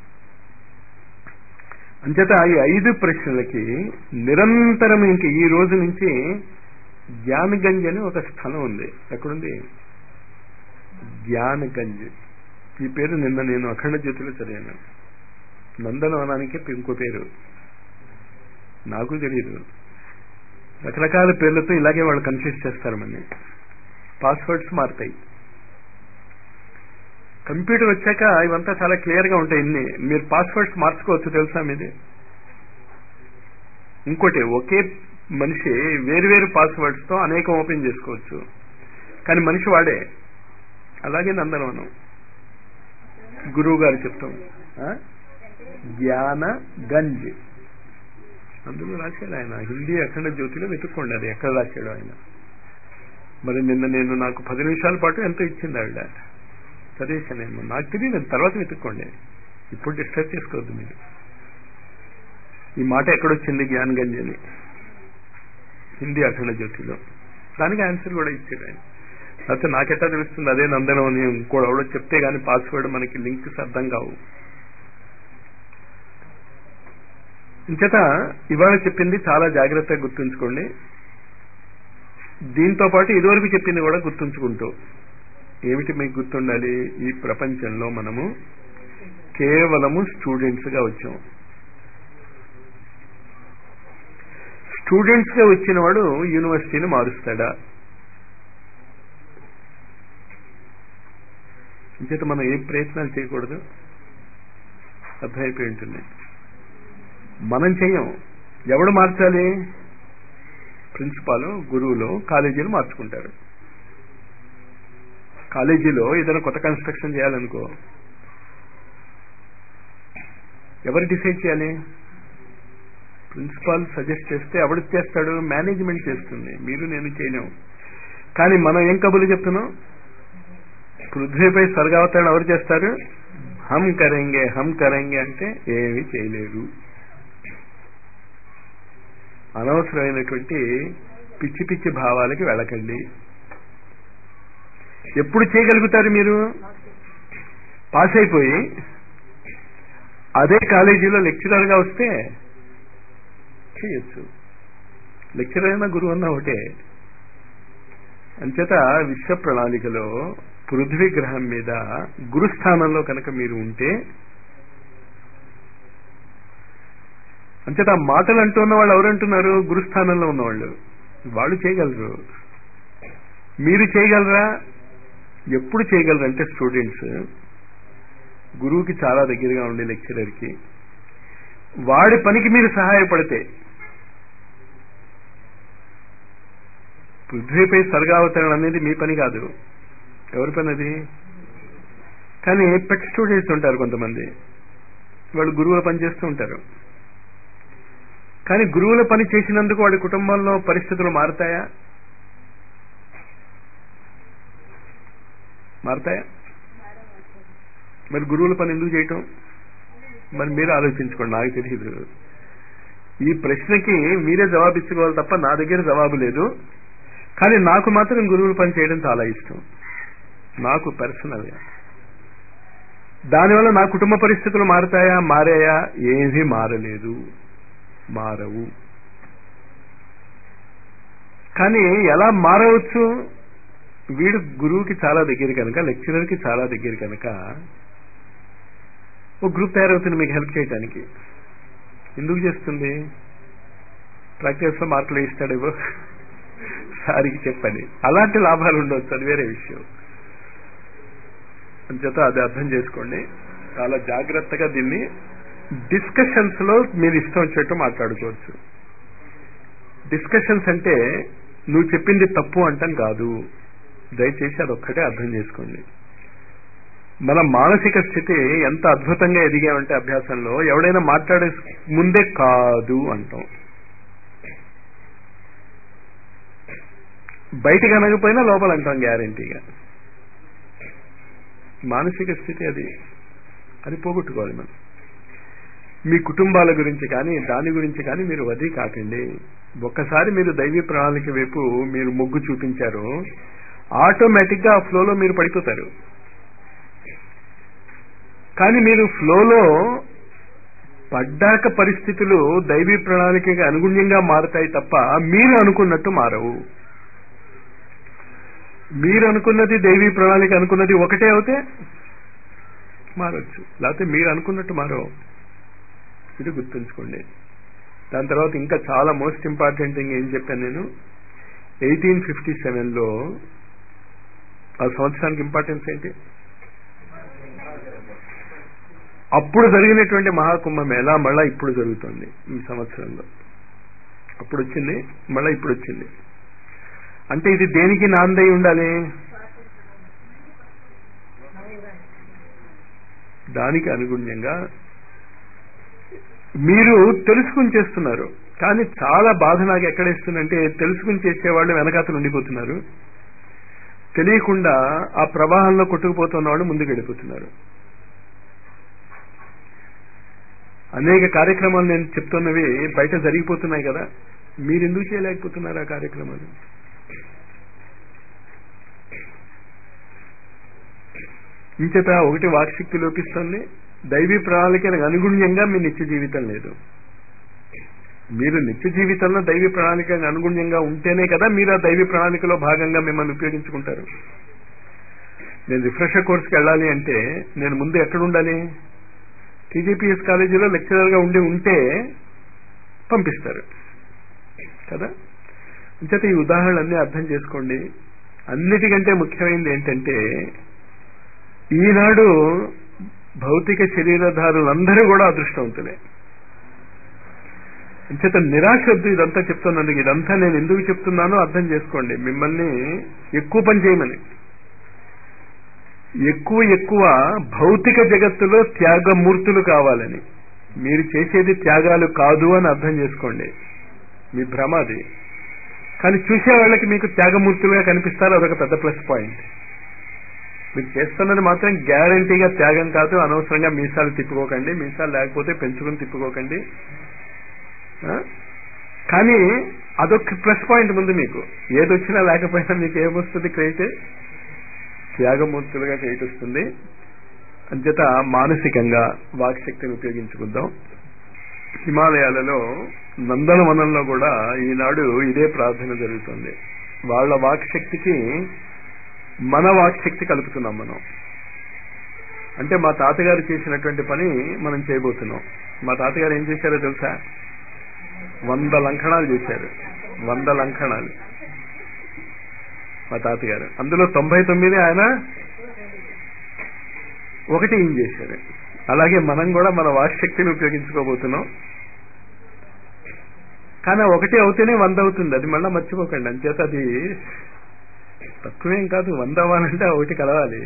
అంచేత ఈ ఐదు ప్రశ్నలకి నిరంతరం ఇంక ఈ రోజు నుంచి జ్ఞానగంజ్ అని ఒక స్థలం ఉంది ఎక్కడుంది జ్ఞానగంజ్ ఈ పేరు నిన్న నేను అఖండ జ్యోతిలో చదివాను నందనవనానికి ఇంకో పేరు నాకు తెలియదు రకరకాల పేర్లతో ఇలాగే వాళ్ళు కన్ఫ్యూజ్ చేస్తారు మన్ని పాస్వర్డ్స్ మారుతాయి కంప్యూటర్ వచ్చాక ఇవంతా చాలా క్లియర్ గా ఉంటాయి ఇన్ని మీరు పాస్వర్డ్స్ మార్చుకోవచ్చు తెలుసా మీది ఇంకోటి ఒకే మనిషి వేరువేరు పాస్వర్డ్స్ తో అనేకం ఓపెన్ చేసుకోవచ్చు కానీ మనిషి వాడే అలాగే నందనవనం గురువు గారు చెప్తాం ఆ? జ్ఞాన గంజ్ అందులో రాశాడు ఆయన హిందీ అఖండ జ్యోతిలో వెతుక్కోండి అది ఎక్కడ రాశాడు ఆయన మరి నిన్న నేను నాకు పది నిమిషాల పాటు ఎంతో ఇచ్చింది ఆవిడ చదివేశాను నేను నాకు తెలియదు నేను తర్వాత వెతుక్కోండి ఇప్పుడు డిస్టర్బ్ చేసుకోవద్దు మీరు ఈ మాట ఎక్కడొచ్చింది జ్ఞాన్ గంజ్ అని హిందీ అఖండ జ్యోతిలో దానికి ఆన్సర్ కూడా ఇచ్చాడు ఆయన అయితే నాకెట్టా తెలుస్తుంది అదే నందనం అని ఇంకోటి ఎవడో చెప్తే గానీ పాస్వర్డ్ మనకి లింక్స్ అర్థం కావు ఇంచేత ఇవాళ చెప్పింది చాలా జాగ్రత్తగా గుర్తుంచుకోండి దీంతో పాటు ఇదివరకు చెప్పింది కూడా గుర్తుంచుకుంటూ ఏమిటి మీకు గుర్తుండాలి ఈ ప్రపంచంలో మనము కేవలము స్టూడెంట్స్ గా వచ్చాం స్టూడెంట్స్ గా వచ్చిన వాడు యూనివర్సిటీని మారుస్తాడా ఇంచేత మనం ఏ ప్రయత్నాలు చేయకూడదు అర్థమైపోయి ఉంటుంది మనం చెయ్యం ఎవడు మార్చాలి ప్రిన్సిపాల్ గురువులు కాలేజీలు మార్చుకుంటారు కాలేజీలో ఏదైనా కొత్త కన్స్ట్రక్షన్ చేయాలనుకో ఎవరు డిసైడ్ చేయాలి ప్రిన్సిపాల్ సజెస్ట్ చేస్తే ఎవడు చేస్తాడు మేనేజ్మెంట్ చేస్తుంది మీరు నేను చేయలేము కానీ మనం ఏం కబుర్లు చెప్తున్నాం పృథ్వీపై స్వర్గావతరణ ఎవరు చేస్తారు హమ్ కరెంగే హమ్ కరెంగే అంటే ఏమీ చేయలేరు అనవసరమైనటువంటి పిచ్చి పిచ్చి భావాలకి వెళ్ళకండి ఎప్పుడు చేయగలుగుతారు మీరు పాస్ అయిపోయి అదే కాలేజీలో లెక్చరర్ గా వస్తే చేయొచ్చు లెక్చరర్ అయినా గురువు అన్నా ఒకటే అంచేత విశ్వ ప్రణాళికలో పృథ్వీ గ్రహం మీద గురుస్థానంలో కనుక మీరు ఉంటే అంచేత ఆ మాటలు అంటున్న వాళ్ళు ఎవరంటున్నారు గురుస్థానంలో ఉన్నవాళ్ళు వాళ్ళు చేయగలరు మీరు చేయగలరా ఎప్పుడు చేయగలరు అంటే స్టూడెంట్స్ గురువుకి చాలా దగ్గరగా ఉండే లెక్చరర్కి వాడి పనికి మీరు సహాయపడితే పృథ్వీపై స్వర్గావతరణ అనేది మీ పని కాదు ఎవరి పని అది కానీ పెట్ స్టూడెంట్స్ ఉంటారు కొంతమంది వాళ్ళు గురువుల పని చేస్తూ ఉంటారు కానీ గురువుల పని చేసినందుకు వాడి కుటుంబంలో పరిస్థితులు మారుతాయా మారుతాయా మరి గురువుల పని ఎందుకు చేయటం మరి మీరు ఆలోచించుకోండి నాకు తెలియదు ఈ ప్రశ్నకి మీరే జవాబిచ్చుకోవాలి తప్ప నా దగ్గర జవాబు లేదు కానీ నాకు మాత్రం గురువుల పని చేయడం చాలా ఇష్టం నాకు పర్సనల్ గా దానివల్ల నా కుటుంబ పరిస్థితులు మారుతాయా మారాయా ఏమీ మారలేదు మారవు కానీ ఎలా మారవచ్చు వీడు గురువుకి చాలా దగ్గర కనుక లెక్చరర్కి చాలా దగ్గర కనుక ఒక గ్రూప్ తయారవుతుంది మీకు హెల్ప్ చేయడానికి ఎందుకు చేస్తుంది ప్రాక్టీస్ లో మార్కులు ఇస్తాడేవో వారికి చెప్పని అలాంటి లాభాలు ఉండవచ్చు అది వేరే విషయం అంచేత అది అర్థం చేసుకోండి చాలా జాగ్రత్తగా దీన్ని డిస్కషన్స్ లో మీరు ఇష్టం వచ్చేట్టు మాట్లాడుకోవచ్చు డిస్కషన్స్ అంటే నువ్వు చెప్పింది తప్పు అంటాం కాదు దయచేసి అదొక్కటే అర్థం చేసుకోండి మన మానసిక స్థితి ఎంత అద్భుతంగా ఎదిగామంటే అభ్యాసంలో ఎవడైనా మాట్లాడే ముందే కాదు అంటాం బయటికి అనకపోయినా లోపల అంటాం గ్యారంటీగా మానసిక స్థితి అది అది పోగొట్టుకోవాలి మనం మీ కుటుంబాల గురించి కానీ దాని గురించి కానీ మీరు వది కాకండి ఒక్కసారి మీరు దైవీ ప్రణాళిక వైపు మీరు మొగ్గు చూపించారు ఆటోమేటిక్ గా ఆ ఫ్లోలో మీరు పడిపోతారు కానీ మీరు ఫ్లోలో పడ్డాక పరిస్థితులు దైవీ ప్రణాళికకి అనుగుణ్యంగా మారుతాయి తప్ప మీరు అనుకున్నట్టు మారవు మీరు అనుకున్నది దైవీ ప్రణాళిక అనుకున్నది ఒకటే అవుతే మారచ్చు లేకపోతే మీరు అనుకున్నట్టు మారవు ఇది గుర్తుంచుకోండి దాని తర్వాత ఇంకా చాలా మోస్ట్ ఇంపార్టెంట్ థింగ్ ఏం చెప్పాను నేను ఎయిటీన్ ఫిఫ్టీ సెవెన్లో ఆ సంవత్సరానికి ఇంపార్టెన్స్ ఏంటి అప్పుడు జరిగినటువంటి మహాకుంభమేళ మళ్ళా ఇప్పుడు జరుగుతుంది ఈ సంవత్సరంలో అప్పుడు వచ్చింది మళ్ళా ఇప్పుడు వచ్చింది అంటే ఇది దేనికి నాందై ఉండాలి దానికి అనుగుణ్యంగా మీరు తెలుసుకుని చేస్తున్నారు కానీ చాలా బాధ నాకు ఎక్కడేస్తుందంటే తెలుసుకుని చేసేవాళ్ళు వెనకాతలు ఉండిపోతున్నారు తెలియకుండా ఆ ప్రవాహంలో కొట్టుకుపోతున్న వాళ్ళు ముందుకు వెళ్ళిపోతున్నారు అనేక కార్యక్రమాలు నేను చెప్తున్నవి బయట జరిగిపోతున్నాయి కదా మీరు ఎందుకు చేయలేకపోతున్నారు ఆ కార్యక్రమాలు ఇంచేత ఒకటి వాక్శక్తి లోపిస్తుంది దైవీ ప్రణాళికలకు అనుగుణ్యంగా మీ నిత్య జీవితం లేదు మీరు నిత్య జీవితంలో దైవీ ప్రణాళికకు అనుగుణ్యంగా ఉంటేనే కదా మీరు ఆ దైవీ ప్రణాళికలో భాగంగా మిమ్మల్ని ఉపయోగించుకుంటారు నేను రిఫ్రెషర్ కోర్స్కి వెళ్ళాలి అంటే నేను ముందు ఎక్కడ ఉండాలి టీజీపీఎస్ కాలేజీలో లెక్చరర్గా ఉండి ఉంటే పంపిస్తారు కదా ఇంచేత ఈ ఉదాహరణలన్నీ అర్థం చేసుకోండి అన్నిటికంటే ముఖ్యమైనది ఏంటంటే ఈనాడు భౌతిక శరీరధారులందరూ కూడా అదృష్టవంతులే అంచేత నిరాశ వద్దు ఇదంతా చెప్తున్నాను ఇదంతా నేను ఎందుకు చెప్తున్నానో అర్థం చేసుకోండి మిమ్మల్ని ఎక్కువ పని చేయమని ఎక్కువ ఎక్కువ భౌతిక జగత్తులో త్యాగమూర్తులు కావాలని మీరు చేసేది త్యాగాలు కాదు అని అర్థం చేసుకోండి మీ భ్రమ అది కానీ చూసే వాళ్ళకి మీకు త్యాగమూర్తులుగా కనిపిస్తారు అదొక పెద్ద ప్లస్ పాయింట్ మీరు చేస్తున్నది మాత్రం గ్యారంటీగా త్యాగం కాదు అనవసరంగా మీసాలు తిప్పుకోకండి మీసాలు లేకపోతే పెంచుకుని తిప్పుకోకండి కానీ అదొక ప్లస్ పాయింట్ ముందు మీకు ఏదొచ్చినా లేకపోయినా మీకు ఏమొస్తుంది క్రెడిట్ త్యాగమూర్తులుగా క్రెడిట్ వస్తుంది అంచేత మానసికంగా వాక్శక్తిని ఉపయోగించుకుందాం హిమాలయాలలో నందనవనంలో కూడా ఈనాడు ఇదే ప్రార్థన జరుగుతుంది వాళ్ళ వాక్శక్తికి మన వాక్శక్తి కలుపుతున్నాం మనం అంటే మా తాతగారు చేసినటువంటి పని మనం చేయబోతున్నాం మా తాతగారు ఏం చేశారో తెలుసా వంద లంకణాలు చేశారు వంద లంకణాలు మా తాతగారు అందులో తొంభై తొమ్మిది ఆయన ఒకటి ఏం చేశారు అలాగే మనం కూడా మన వాక్శక్తిని ఉపయోగించుకోబోతున్నాం కానీ ఒకటి అవుతేనే వంద అవుతుంది అది మళ్ళీ మర్చిపోకండి అంచేత అది తక్కువేం కాదు వంద అవ్వాలంటే ఒకటి కలవాలి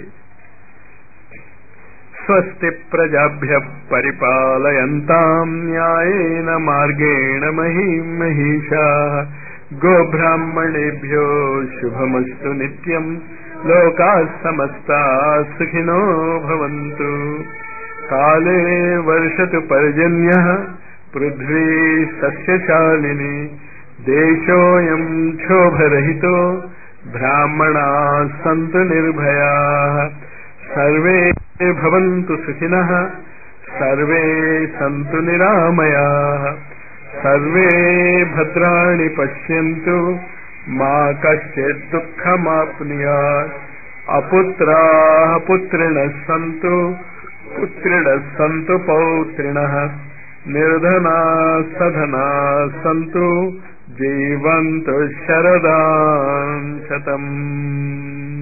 స్వస్తి ప్రజాభ్య పరిపాలయంతాం న్యాయేన మార్గేణ మహీం మహిషా గోబ్రాహ్మణేభ్యో శుభమస్తు నిత్యం లోకా సమస్తా సుఖినో భవంతు కాలే వర్షతు పర్జన్య పృథ్వీ సస్యశాలిని దేశోయం క్షోభరహితో బ్రాహ్మణా సంతు నిర్భయా సర్వే భవంతు సుఖినః సర్వే సంతు నిరామయా సర్వే భద్రాణి పశ్యంతు మా కశ్చిత్ దుఃఖమాప్నుయాత్ అపుత్రా పుత్రిణ సంతు పుత్రిణ సంతు పౌత్రిణ నిర్ధనా సధనా సంతు జీవంతు శరదాం శతం